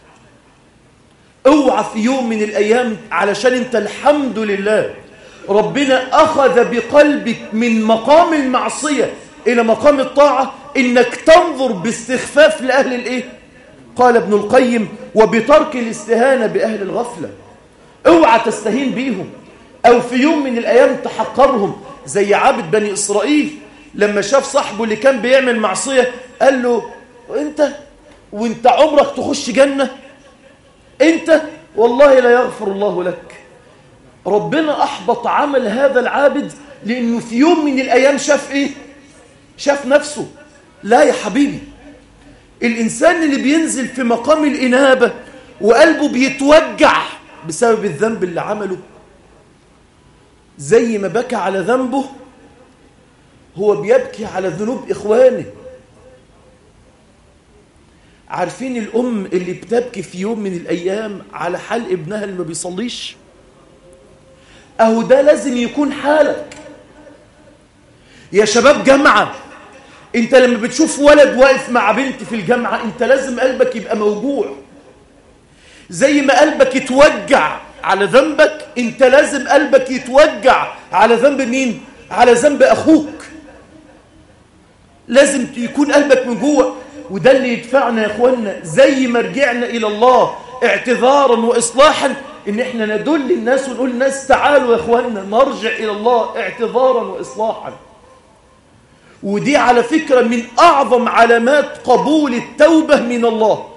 اوعى في يوم من الايام علشان انت الحمد لله ربنا اخذ بقلبك من مقام المعصية الى مقام الطاعة انك تنظر باستخفاف لاهل الايه قال ابن القيم وبترك الاستهانة باهل الغفلة اوعى تستهين بيهم او في يوم من الايام تحقرهم زي عابد بني اسرائيل لما شاف صاحبه اللي كان بيعمل معصية قال له انت وانت عمرك تخش جنة انت والله لا يغفر الله لك ربنا احبط عمل هذا العابد لانه في يوم من الايام شاف ايه شاف نفسه لا يا حبيبي الانسان اللي بينزل في مقام الانابه وقلبه بيتوجع بسبب الذنب اللي عمله زي ما بكى على ذنبه هو بيبكي على ذنوب اخوانه عارفين الام اللي بتبكي في يوم من الايام على حال ابنها اللي ما بيصليش اهو ده لازم يكون حالك يا شباب جامعه انت لما بتشوف ولد واقف مع بنت في الجامعه انت لازم قلبك يبقى موجوع زي ما قلبك يتوجع على ذنبك انت لازم قلبك يتوجع على ذنب مين على ذنب اخوك لازم يكون قلبك من جوه وده اللي يدفعنا يا اخوانا زي ما رجعنا الى الله اعتذارا واصلاحا ان احنا ندل الناس ونقول للناس تعالوا يا اخوانا نرجع الى الله اعتذارا واصلاحا ودي على فكره من اعظم علامات قبول التوبه من الله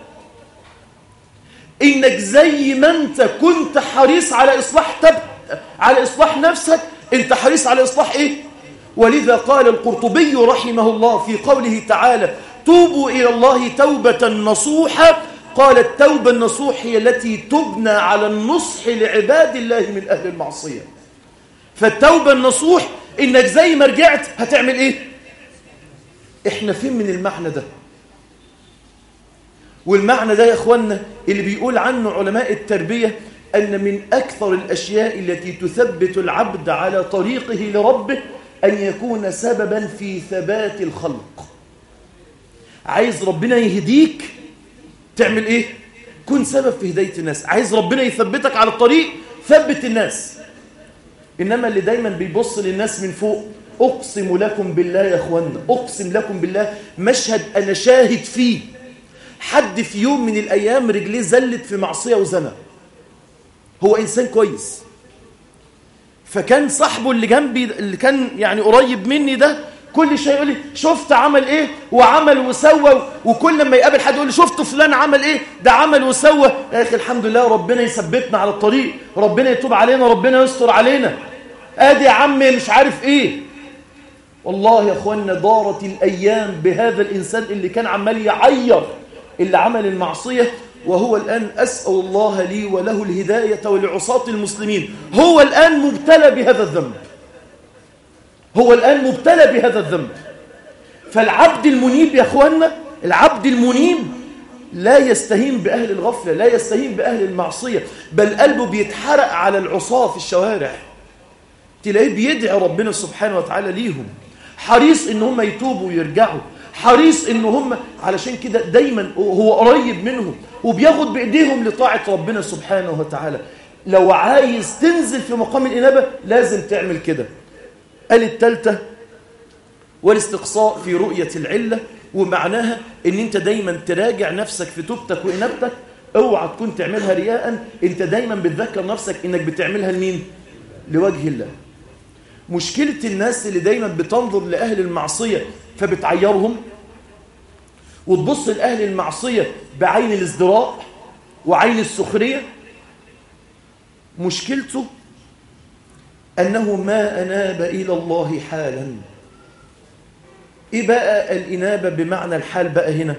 انك زي ما انت كنت حريص على اصلاح تب على اصلاح نفسك انت حريص على اصلاح ايه ولذا قال القرطبي رحمه الله في قوله تعالى توبوا الى الله توبه نصوحا قال التوبه النصوح هي التي تبنى على النصح لعباد الله من اهل المعصيه فالتوبه النصوح انك زي ما رجعت هتعمل ايه احنا فين من المعنى ده والمعنى ده يا اخوانا اللي بيقول عنه علماء التربية أن من أكثر الأشياء التي تثبت العبد على طريقه لربه أن يكون سببا في ثبات الخلق عايز ربنا يهديك تعمل إيه؟ كن سبب في هداية الناس عايز ربنا يثبتك على الطريق ثبت الناس إنما اللي دايما بيبص للناس من فوق أقسم لكم بالله يا أخوانا أقسم لكم بالله مشهد أنا شاهد فيه حد في يوم من الأيام رجليه زلت في معصية وزنا هو إنسان كويس فكان صاحبه اللي جنبي اللي كان يعني قريب مني ده كل شيء يقول لي شفت عمل ايه وعمل وسوى وكل لما يقابل حد يقول لي شفت فلان عمل ايه ده عمل وسوى يا اخي الحمد لله ربنا يثبتنا على الطريق ربنا يتوب علينا ربنا يستر علينا ادي يا عم مش عارف ايه والله يا اخوانا دارت الايام بهذا الانسان اللي كان عمال يعير اللي عمل المعصيه وهو الآن أسأل الله لي وله الهداية ولعصاة المسلمين هو الآن مبتلى بهذا الذنب هو الآن مبتلى بهذا الذنب فالعبد المنيب يا أخوانا العبد المنيب لا يستهين بأهل الغفلة لا يستهين بأهل المعصية بل قلبه بيتحرق على العصاة في الشوارع تلاقيه بيدعي ربنا سبحانه وتعالى ليهم حريص ان هم يتوبوا ويرجعوا حريص ان هم علشان كده دايما هو قريب منهم وبياخد بايديهم لطاعه ربنا سبحانه وتعالى لو عايز تنزل في مقام الانابه لازم تعمل كده قال الثالثه والاستقصاء في رؤية العلة ومعناها ان انت دايما تراجع نفسك في توبتك وإنابتك اوعى تكون تعملها رياء انت دايما بتذكر نفسك انك بتعملها لمين لوجه الله مشكلة الناس اللي دايما بتنظر لأهل المعصية فبتعيرهم وتبص لأهل المعصية بعين الازدراء وعين السخرية مشكلته أنه ما أناب إلى الله حالا إيه بقى الإنابة بمعنى الحال بقى هنا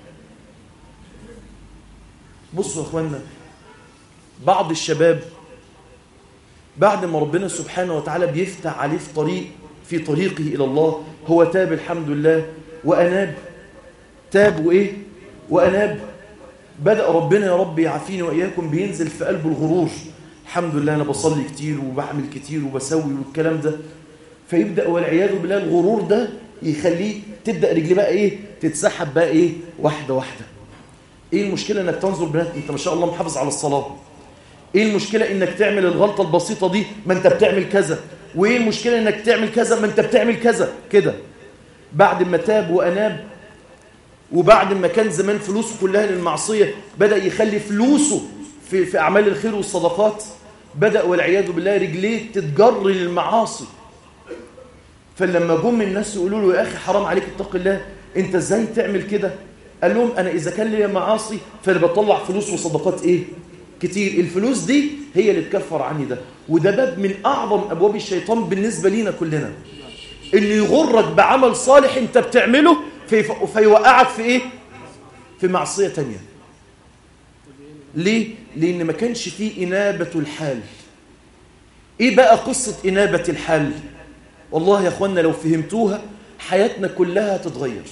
بصوا يا أخوانا بعض الشباب بعد ما ربنا سبحانه وتعالى بيفتح عليه في طريق في طريقه إلى الله هو تاب الحمد لله وأناب تاب وإيه وأناب بدأ ربنا يا رب يعافيني وإياكم بينزل في قلبه الغرور الحمد لله أنا بصلي كتير وبعمل كتير وبسوي والكلام ده فيبدأ والعياذ بالله الغرور ده يخليه تبدأ رجلي بقى إيه تتسحب بقى إيه واحدة واحدة إيه المشكلة إنك تنظر بنات أنت ما شاء الله محافظ على الصلاة ايه المشكلة انك تعمل الغلطة البسيطة دي ما انت بتعمل كذا وايه المشكلة انك تعمل كذا ما انت بتعمل كذا كده بعد ما تاب واناب وبعد ما كان زمان فلوسه كلها للمعصية بدأ يخلي فلوسه في, في أعمال الخير والصدقات بدأ والعياذ بالله رجليه تتجر للمعاصي فلما جم الناس يقولوا له يا أخي حرام عليك اتق الله انت ازاي تعمل كده قال لهم أنا إذا كان لي معاصي فأنا بطلع فلوس وصدقات إيه كتير الفلوس دي هي اللي تكفر عني ده وده باب من أعظم أبواب الشيطان بالنسبة لينا كلنا إنه يغرك بعمل صالح أنت بتعمله في فيوقعك في إيه؟ في معصية تانية ليه؟ لأن ما كانش فيه إنابة الحال إيه بقى قصة إنابة الحال؟ والله يا أخوانا لو فهمتوها حياتنا كلها تتغير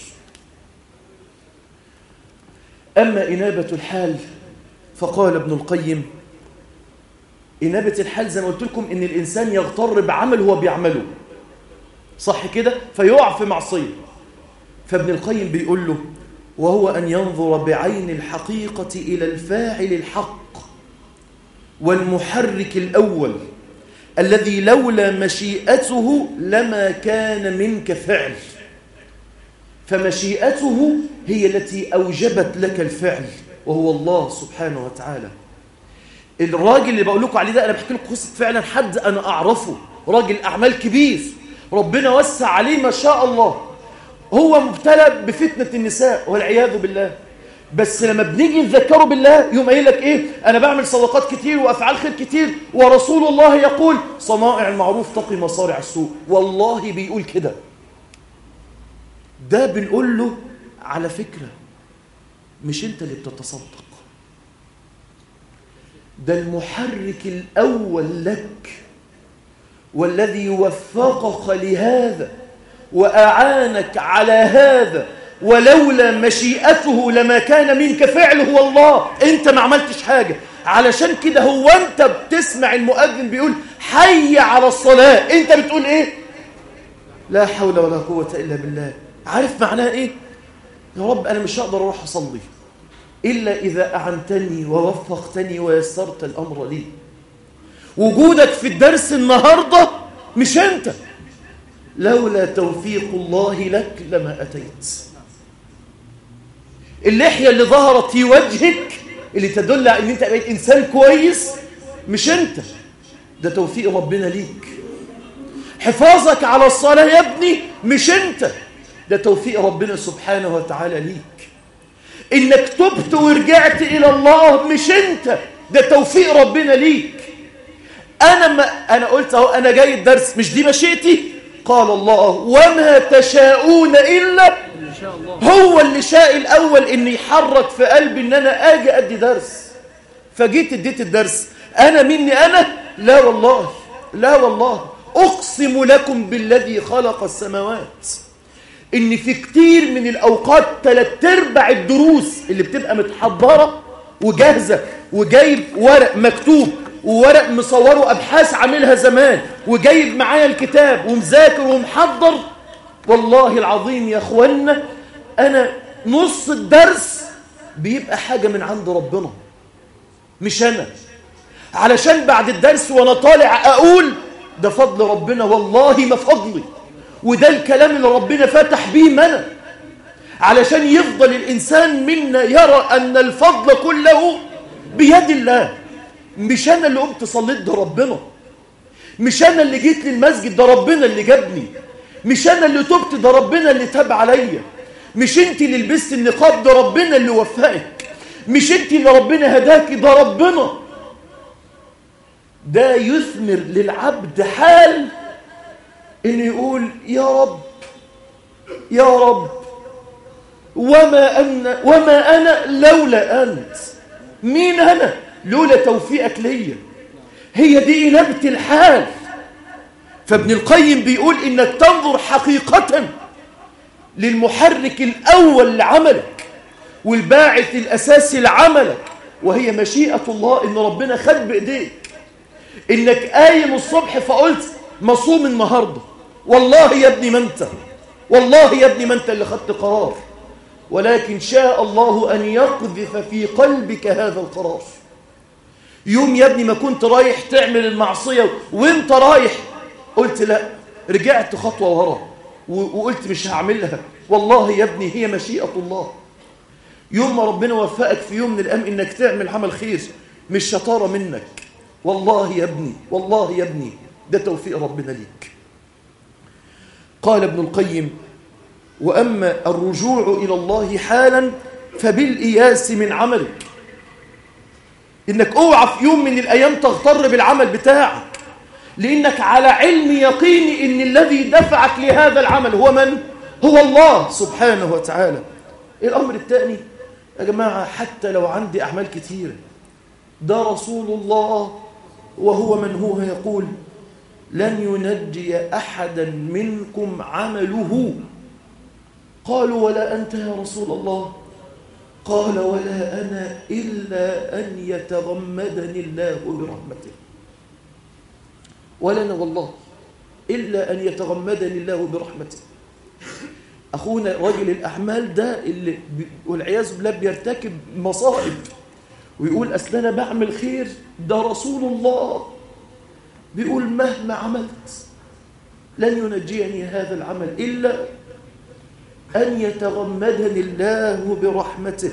أما إنابة الحال فقال ابن القيم إنابة الحال زي ما قلت لكم إن الإنسان يغتر بعمل هو بيعمله صح كده فيقع في معصية فابن القيم بيقول له وهو أن ينظر بعين الحقيقة إلى الفاعل الحق والمحرك الأول الذي لولا مشيئته لما كان منك فعل فمشيئته هي التي أوجبت لك الفعل وهو الله سبحانه وتعالى الراجل اللي بقول لكم عليه ده أنا بحكي لكم قصة فعلا حد أنا أعرفه راجل أعمال كبير ربنا وسع عليه ما شاء الله هو مبتلى بفتنة النساء والعياذ بالله بس لما بنيجي نذكره بالله يوم قايل لك ايه انا بعمل صدقات كتير وافعال خير كتير ورسول الله يقول صنائع المعروف تقي مصارع السوء والله بيقول كده ده بنقول له على فكرة مش انت اللي بتتصدق ده المحرك الأول لك والذي وفقك لهذا وأعانك على هذا ولولا مشيئته لما كان منك فعله والله انت ما عملتش حاجة علشان كده هو انت بتسمع المؤذن بيقول حي على الصلاة انت بتقول ايه لا حول ولا قوة إلا بالله عارف معناها ايه يا رب انا مش هقدر اروح اصلي إلا إذا أعنتني ووفقتني ويسرت الأمر لي وجودك في الدرس النهاردة مش أنت لولا توفيق الله لك لما أتيت اللحية اللي ظهرت في وجهك اللي تدل على أن أنت بقيت إنسان كويس مش أنت ده توفيق ربنا ليك حفاظك على الصلاة يا ابني مش أنت ده توفيق ربنا سبحانه وتعالى ليك إنك تبت ورجعت إلى الله مش أنت ده توفيق ربنا ليك أنا ما أنا قلت أهو أنا جاي الدرس مش دي مشيئتي قال الله وما تشاءون إلا هو اللي شاء الأول إن يحرك في قلبي إن أنا أجي أدي درس فجيت اديت الدرس أنا مني أنا لا والله لا والله أقسم لكم بالذي خلق السماوات إن في كتير من الأوقات تلات أرباع الدروس اللي بتبقى متحضرة وجاهزة وجايب ورق مكتوب وورق مصوره أبحاث عاملها زمان وجايب معايا الكتاب ومذاكر ومحضر والله العظيم يا أخوانا أنا نص الدرس بيبقى حاجة من عند ربنا مش أنا علشان بعد الدرس وأنا طالع أقول ده فضل ربنا والله ما فضلي وده الكلام اللي ربنا فتح بيه منى علشان يفضل الإنسان منا يرى أن الفضل كله بيد الله مش أنا اللي قمت صليت ده ربنا مش أنا اللي جيت للمسجد ده ربنا اللي جابني مش أنا اللي تبت ده ربنا اللي تاب عليا مش أنت اللي لبست النقاب ده ربنا اللي وفقك مش أنت اللي ربنا هداكي ده ربنا ده يثمر للعبد حال إنه يقول يا رب يا رب وما أنا, وما أنا لولا أنت مين أنا لولا توفيقك ليا هي دي إنابة الحال فابن القيم بيقول إنك تنظر حقيقة للمحرك الأول لعملك والباعث الأساسي لعملك وهي مشيئة الله إن ربنا خد بإيديك إنك قايم الصبح فقلت مصوم النهاردة والله يا ابني ما أنت والله يا ابني ما أنت اللي خدت قرار ولكن شاء الله أن يقذف في قلبك هذا القرار يوم يا ابني ما كنت رايح تعمل المعصية وانت رايح قلت لا رجعت خطوة ورا وقلت مش هعملها والله يا ابني هي مشيئة الله يوم ما ربنا وفقك في يوم من الأيام إنك تعمل عمل خير مش شطارة منك والله يا ابني والله يا ابني ده توفيق ربنا ليك قال ابن القيم وأما الرجوع إلى الله حالا فبالإياس من عملك إنك اوعى في يوم من الأيام تغتر بالعمل بتاعك لأنك على علم يقيني إن الذي دفعك لهذا العمل هو من؟ هو الله سبحانه وتعالى الأمر الثاني يا جماعة حتى لو عندي أعمال كثيرة ده رسول الله وهو من هو يقول لن ينجي أحدا منكم عمله قالوا ولا أنت يا رسول الله قال ولا أنا إلا أن يتغمدني الله برحمته ولا أنا والله إلا أن يتغمدني الله برحمته أخونا رجل الأعمال ده اللي والعياذ بالله بيرتكب مصائب ويقول أصل أنا بعمل خير ده رسول الله بيقول مهما عملت لن ينجيني هذا العمل إلا أن يتغمدني الله برحمته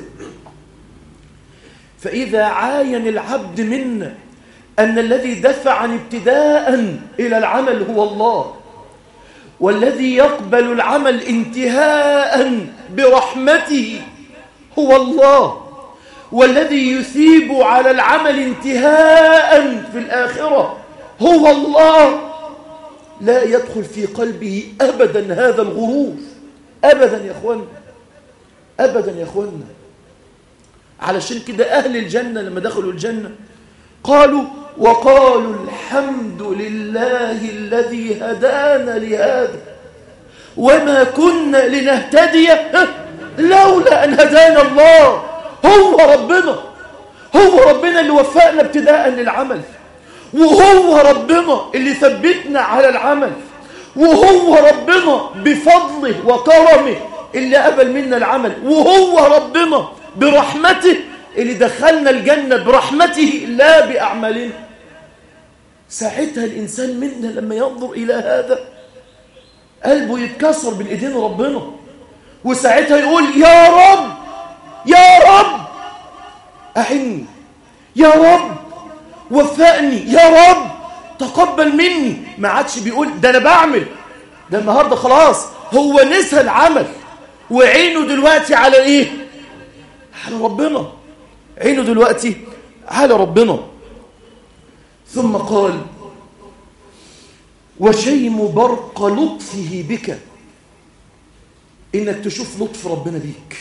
فإذا عاين العبد منا أن الذي دفعني ابتداء إلى العمل هو الله والذي يقبل العمل انتهاء برحمته هو الله والذي يثيب على العمل انتهاء في الآخرة هو الله لا يدخل في قلبه أبدا هذا الغرور أبدا يا أخوانا أبدا يا أخوانا علشان كده أهل الجنة لما دخلوا الجنة قالوا وقالوا الحمد لله الذي هدانا لهذا وما كنا لنهتدي لولا أن هدانا الله هو ربنا هو ربنا اللي وفقنا ابتداء للعمل وهو ربنا اللي ثبتنا على العمل وهو ربنا بفضله وكرمه اللي قبل منا العمل وهو ربنا برحمته اللي دخلنا الجنة برحمته لا بأعمالنا ساعتها الإنسان منا لما ينظر إلى هذا قلبه يتكسر بين إيدين ربنا وساعتها يقول يا رب يا رب أعني يا رب وفقني يا رب تقبل مني ما عادش بيقول ده أنا بعمل ده النهاردة خلاص هو نسى العمل وعينه دلوقتي على إيه على ربنا عينه دلوقتي على ربنا ثم قال وشيم برق لطفه بك انك تشوف لطف ربنا بيك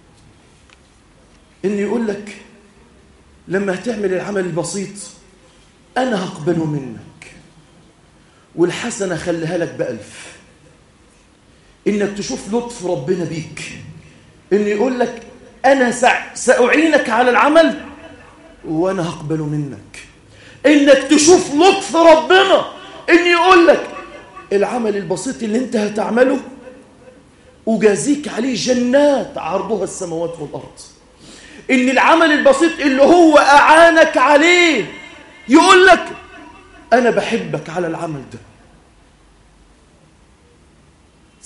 ان يقول لك لما هتعمل العمل البسيط انا هقبله منك والحسنه خليها لك بألف انك تشوف لطف ربنا بيك ان يقول لك انا ساعينك على العمل وانا هقبله منك انك تشوف لطف ربنا ان يقول لك العمل البسيط اللي انت هتعمله أجازيك عليه جنات عرضها السماوات والأرض إن العمل البسيط اللي هو أعانك عليه يقول لك أنا بحبك على العمل ده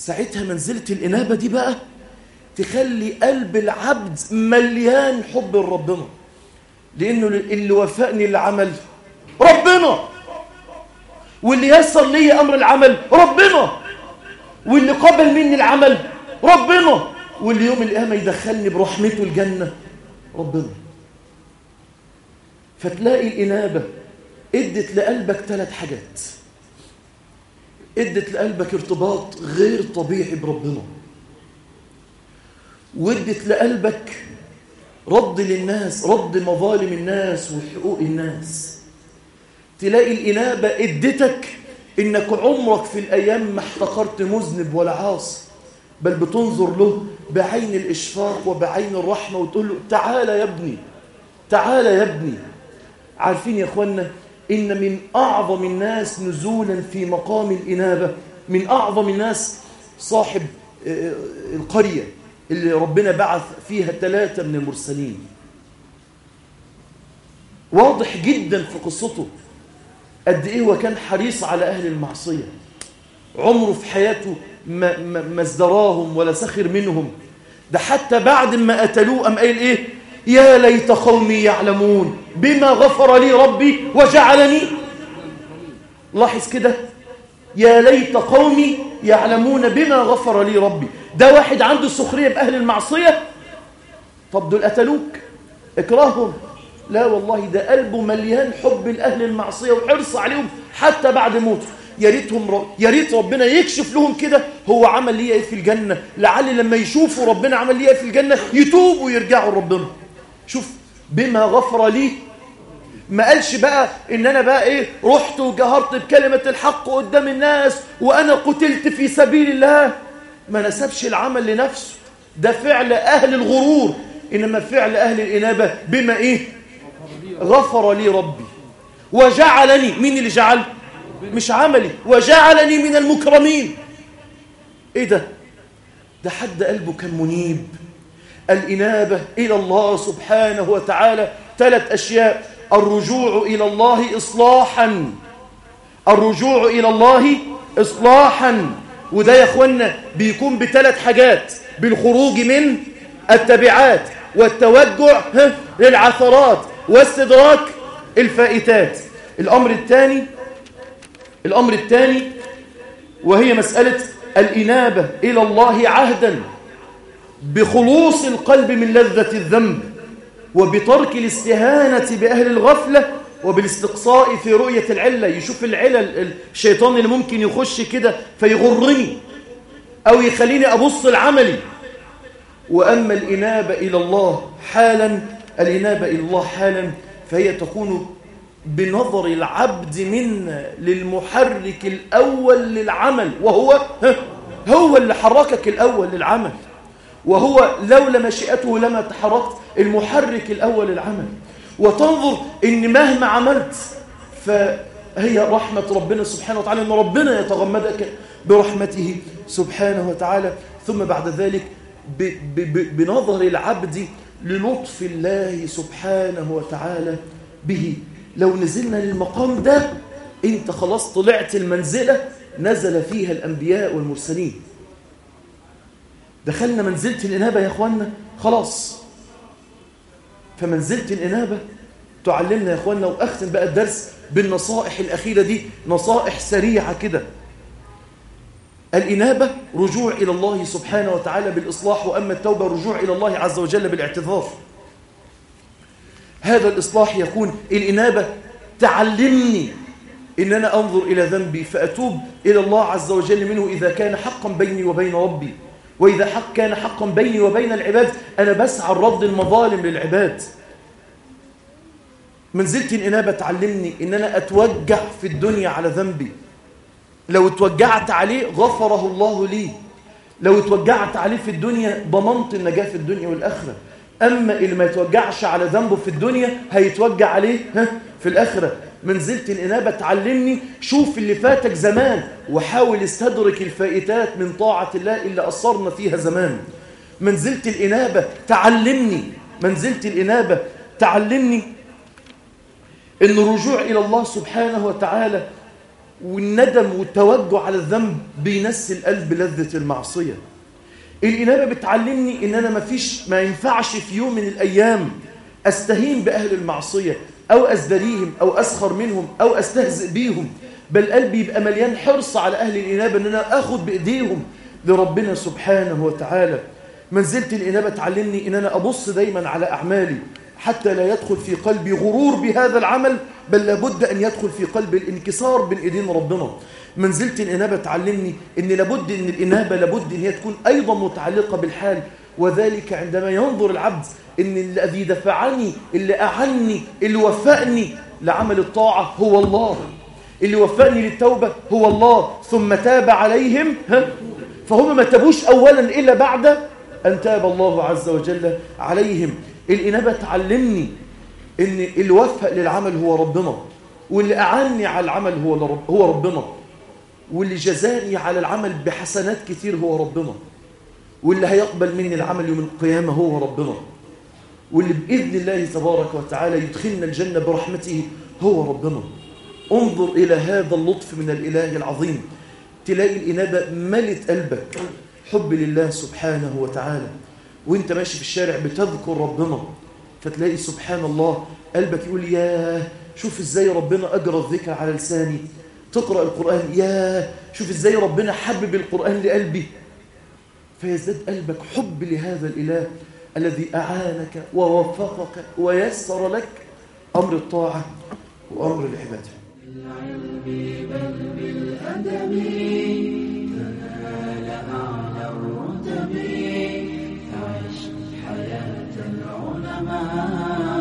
ساعتها منزلة الإنابة دي بقى تخلي قلب العبد مليان حب لربنا لأنه اللي وفقني العمل ربنا واللي يسر لي أمر العمل ربنا واللي قبل مني العمل ربنا واللي يوم القيامة يدخلني برحمته الجنة ربنا فتلاقي الإنابة ادت لقلبك ثلاث حاجات ادت لقلبك ارتباط غير طبيعي بربنا وادت لقلبك رد للناس رد مظالم الناس وحقوق الناس تلاقي الإنابة ادتك إنك عمرك في الأيام ما احتقرت مذنب ولا عاصي بل بتنظر له بعين الإشفاق وبعين الرحمة وتقول له تعالى يا ابني تعالى يا ابني عارفين يا أخوانا إن من أعظم الناس نزولا في مقام الإنابة من أعظم الناس صاحب القرية اللي ربنا بعث فيها ثلاثة من المرسلين واضح جدا في قصته قد إيه هو كان حريص على أهل المعصية عمره في حياته ما, ما, ما ازدراهم ولا سخر منهم ده حتى بعد ما قتلوه أم قايل إيه يا ليت قومي يعلمون بما غفر لي ربي وجعلني لاحظ كده يا ليت قومي يعلمون بما غفر لي ربي ده واحد عنده سخرية بأهل المعصية طب دول قتلوك اكرههم لا والله ده قلبه مليان حب لأهل المعصية وحرص عليهم حتى بعد موته يا ريتهم ر... يا ريت ربنا يكشف لهم كده هو عمل ليه ايه في الجنة لعل لما يشوفوا ربنا عمل ليه ايه في الجنة يتوبوا ويرجعوا لربنا شوف بما غفر لي ما قالش بقى ان انا بقى ايه رحت وجهرت بكلمة الحق قدام الناس وانا قتلت في سبيل الله ما نسبش العمل لنفسه ده فعل اهل الغرور انما فعل اهل الانابة بما ايه غفر لي ربي وجعلني مين اللي جعل مش عملي وجعلني من المكرمين ايه ده ده حد قلبه كان منيب الإنابة إلى الله سبحانه وتعالى ثلاث أشياء الرجوع إلى الله إصلاحا الرجوع إلى الله إصلاحا وده يا أخوانا بيكون بثلاث حاجات بالخروج من التبعات والتوجع للعثرات واستدراك الفائتات الأمر الثاني الأمر الثاني وهي مسألة الإنابة إلى الله عهدا بخلوص القلب من لذة الذنب وبترك الاستهانة بأهل الغفلة وبالاستقصاء في رؤية العلة يشوف العلة الشيطان اللي ممكن يخش كده فيغرني أو يخليني أبص العملي وأما الإنابة إلى الله حالا الإنابة إلى الله حالا فهي تكون بنظر العبد منا للمحرك الأول للعمل وهو هو اللي حركك الأول للعمل وهو لولا مشيئته لما تحركت المحرك الأول للعمل وتنظر إن مهما عملت فهي رحمة ربنا سبحانه وتعالى إن ربنا يتغمدك برحمته سبحانه وتعالى ثم بعد ذلك ب ب بنظر العبد للطف الله سبحانه وتعالى به لو نزلنا للمقام ده انت خلاص طلعت المنزلة نزل فيها الأنبياء والمرسلين دخلنا منزلة الإنابة يا أخوانا خلاص فمنزلة الإنابة تعلمنا يا أخوانا وأختم بقى الدرس بالنصائح الأخيرة دي نصائح سريعة كده الإنابة رجوع إلى الله سبحانه وتعالى بالإصلاح وأما التوبة رجوع إلى الله عز وجل بالاعتذار هذا الإصلاح يكون الإنابة تعلمني إن أنا أنظر إلى ذنبي فأتوب إلى الله عز وجل منه إذا كان حقا بيني وبين ربي وإذا حق كان حقا بيني وبين العباد أنا بسعى الرد المظالم للعباد منزلة الإنابة تعلمني إن أنا أتوجع في الدنيا على ذنبي لو اتوجعت عليه غفره الله لي لو اتوجعت عليه في الدنيا ضمنت النجاة في الدنيا والآخرة أما اللي ما يتوجعش على ذنبه في الدنيا هيتوجع عليه ها في الآخرة منزلة الإنابة تعلمني شوف اللي فاتك زمان وحاول استدرك الفائتات من طاعة الله اللي أصرنا فيها زمان منزلة الإنابة تعلمني منزلة الإنابة تعلمني أن الرجوع إلى الله سبحانه وتعالى والندم والتوجع على الذنب بينسي القلب لذة المعصية الإنابة بتعلمني إن أنا مفيش ما ينفعش في يوم من الأيام أستهين بأهل المعصية أو أزدريهم أو أسخر منهم أو أستهزئ بيهم بل قلبي يبقى مليان حرص على أهل الإنابة إن أنا أخد بإيديهم لربنا سبحانه وتعالى منزلة الإنابة تعلمني إن أنا أبص دايما على أعمالي حتى لا يدخل في قلبي غرور بهذا العمل بل لابد أن يدخل في قلبي الانكسار بين إيدين ربنا منزلة الإنابة تعلمني أن لابد أن الإنابة لابد أن هي تكون أيضا متعلقة بالحال وذلك عندما ينظر العبد أن الذي دفعني اللي أعني اللي وفقني لعمل الطاعة هو الله اللي وفقني للتوبة هو الله ثم تاب عليهم ها؟ فهم ما تابوش أولا إلا بعد أن تاب الله عز وجل عليهم الإنابة تعلمني أن اللي وفق للعمل هو ربنا واللي أعني على العمل هو هو ربنا واللي جزاني على العمل بحسنات كتير هو ربنا واللي هيقبل مني العمل يوم القيامة هو ربنا واللي بإذن الله تبارك وتعالى يدخلنا الجنة برحمته هو ربنا انظر إلى هذا اللطف من الإله العظيم تلاقي الإنابة ملت قلبك حب لله سبحانه وتعالى وانت ماشي في الشارع بتذكر ربنا فتلاقي سبحان الله قلبك يقول ياه شوف ازاي ربنا أجرى الذكر على لساني تقرأ القرآن ياه شوف ازاي ربنا حبب القرآن لقلبي فيزداد قلبك حب لهذا الإله الذي أعانك ووفقك ويسر لك أمر الطاعة وأمر العبادة بالعلم بل بالأدب تنال أعلى الرتب فعش حياة العلماء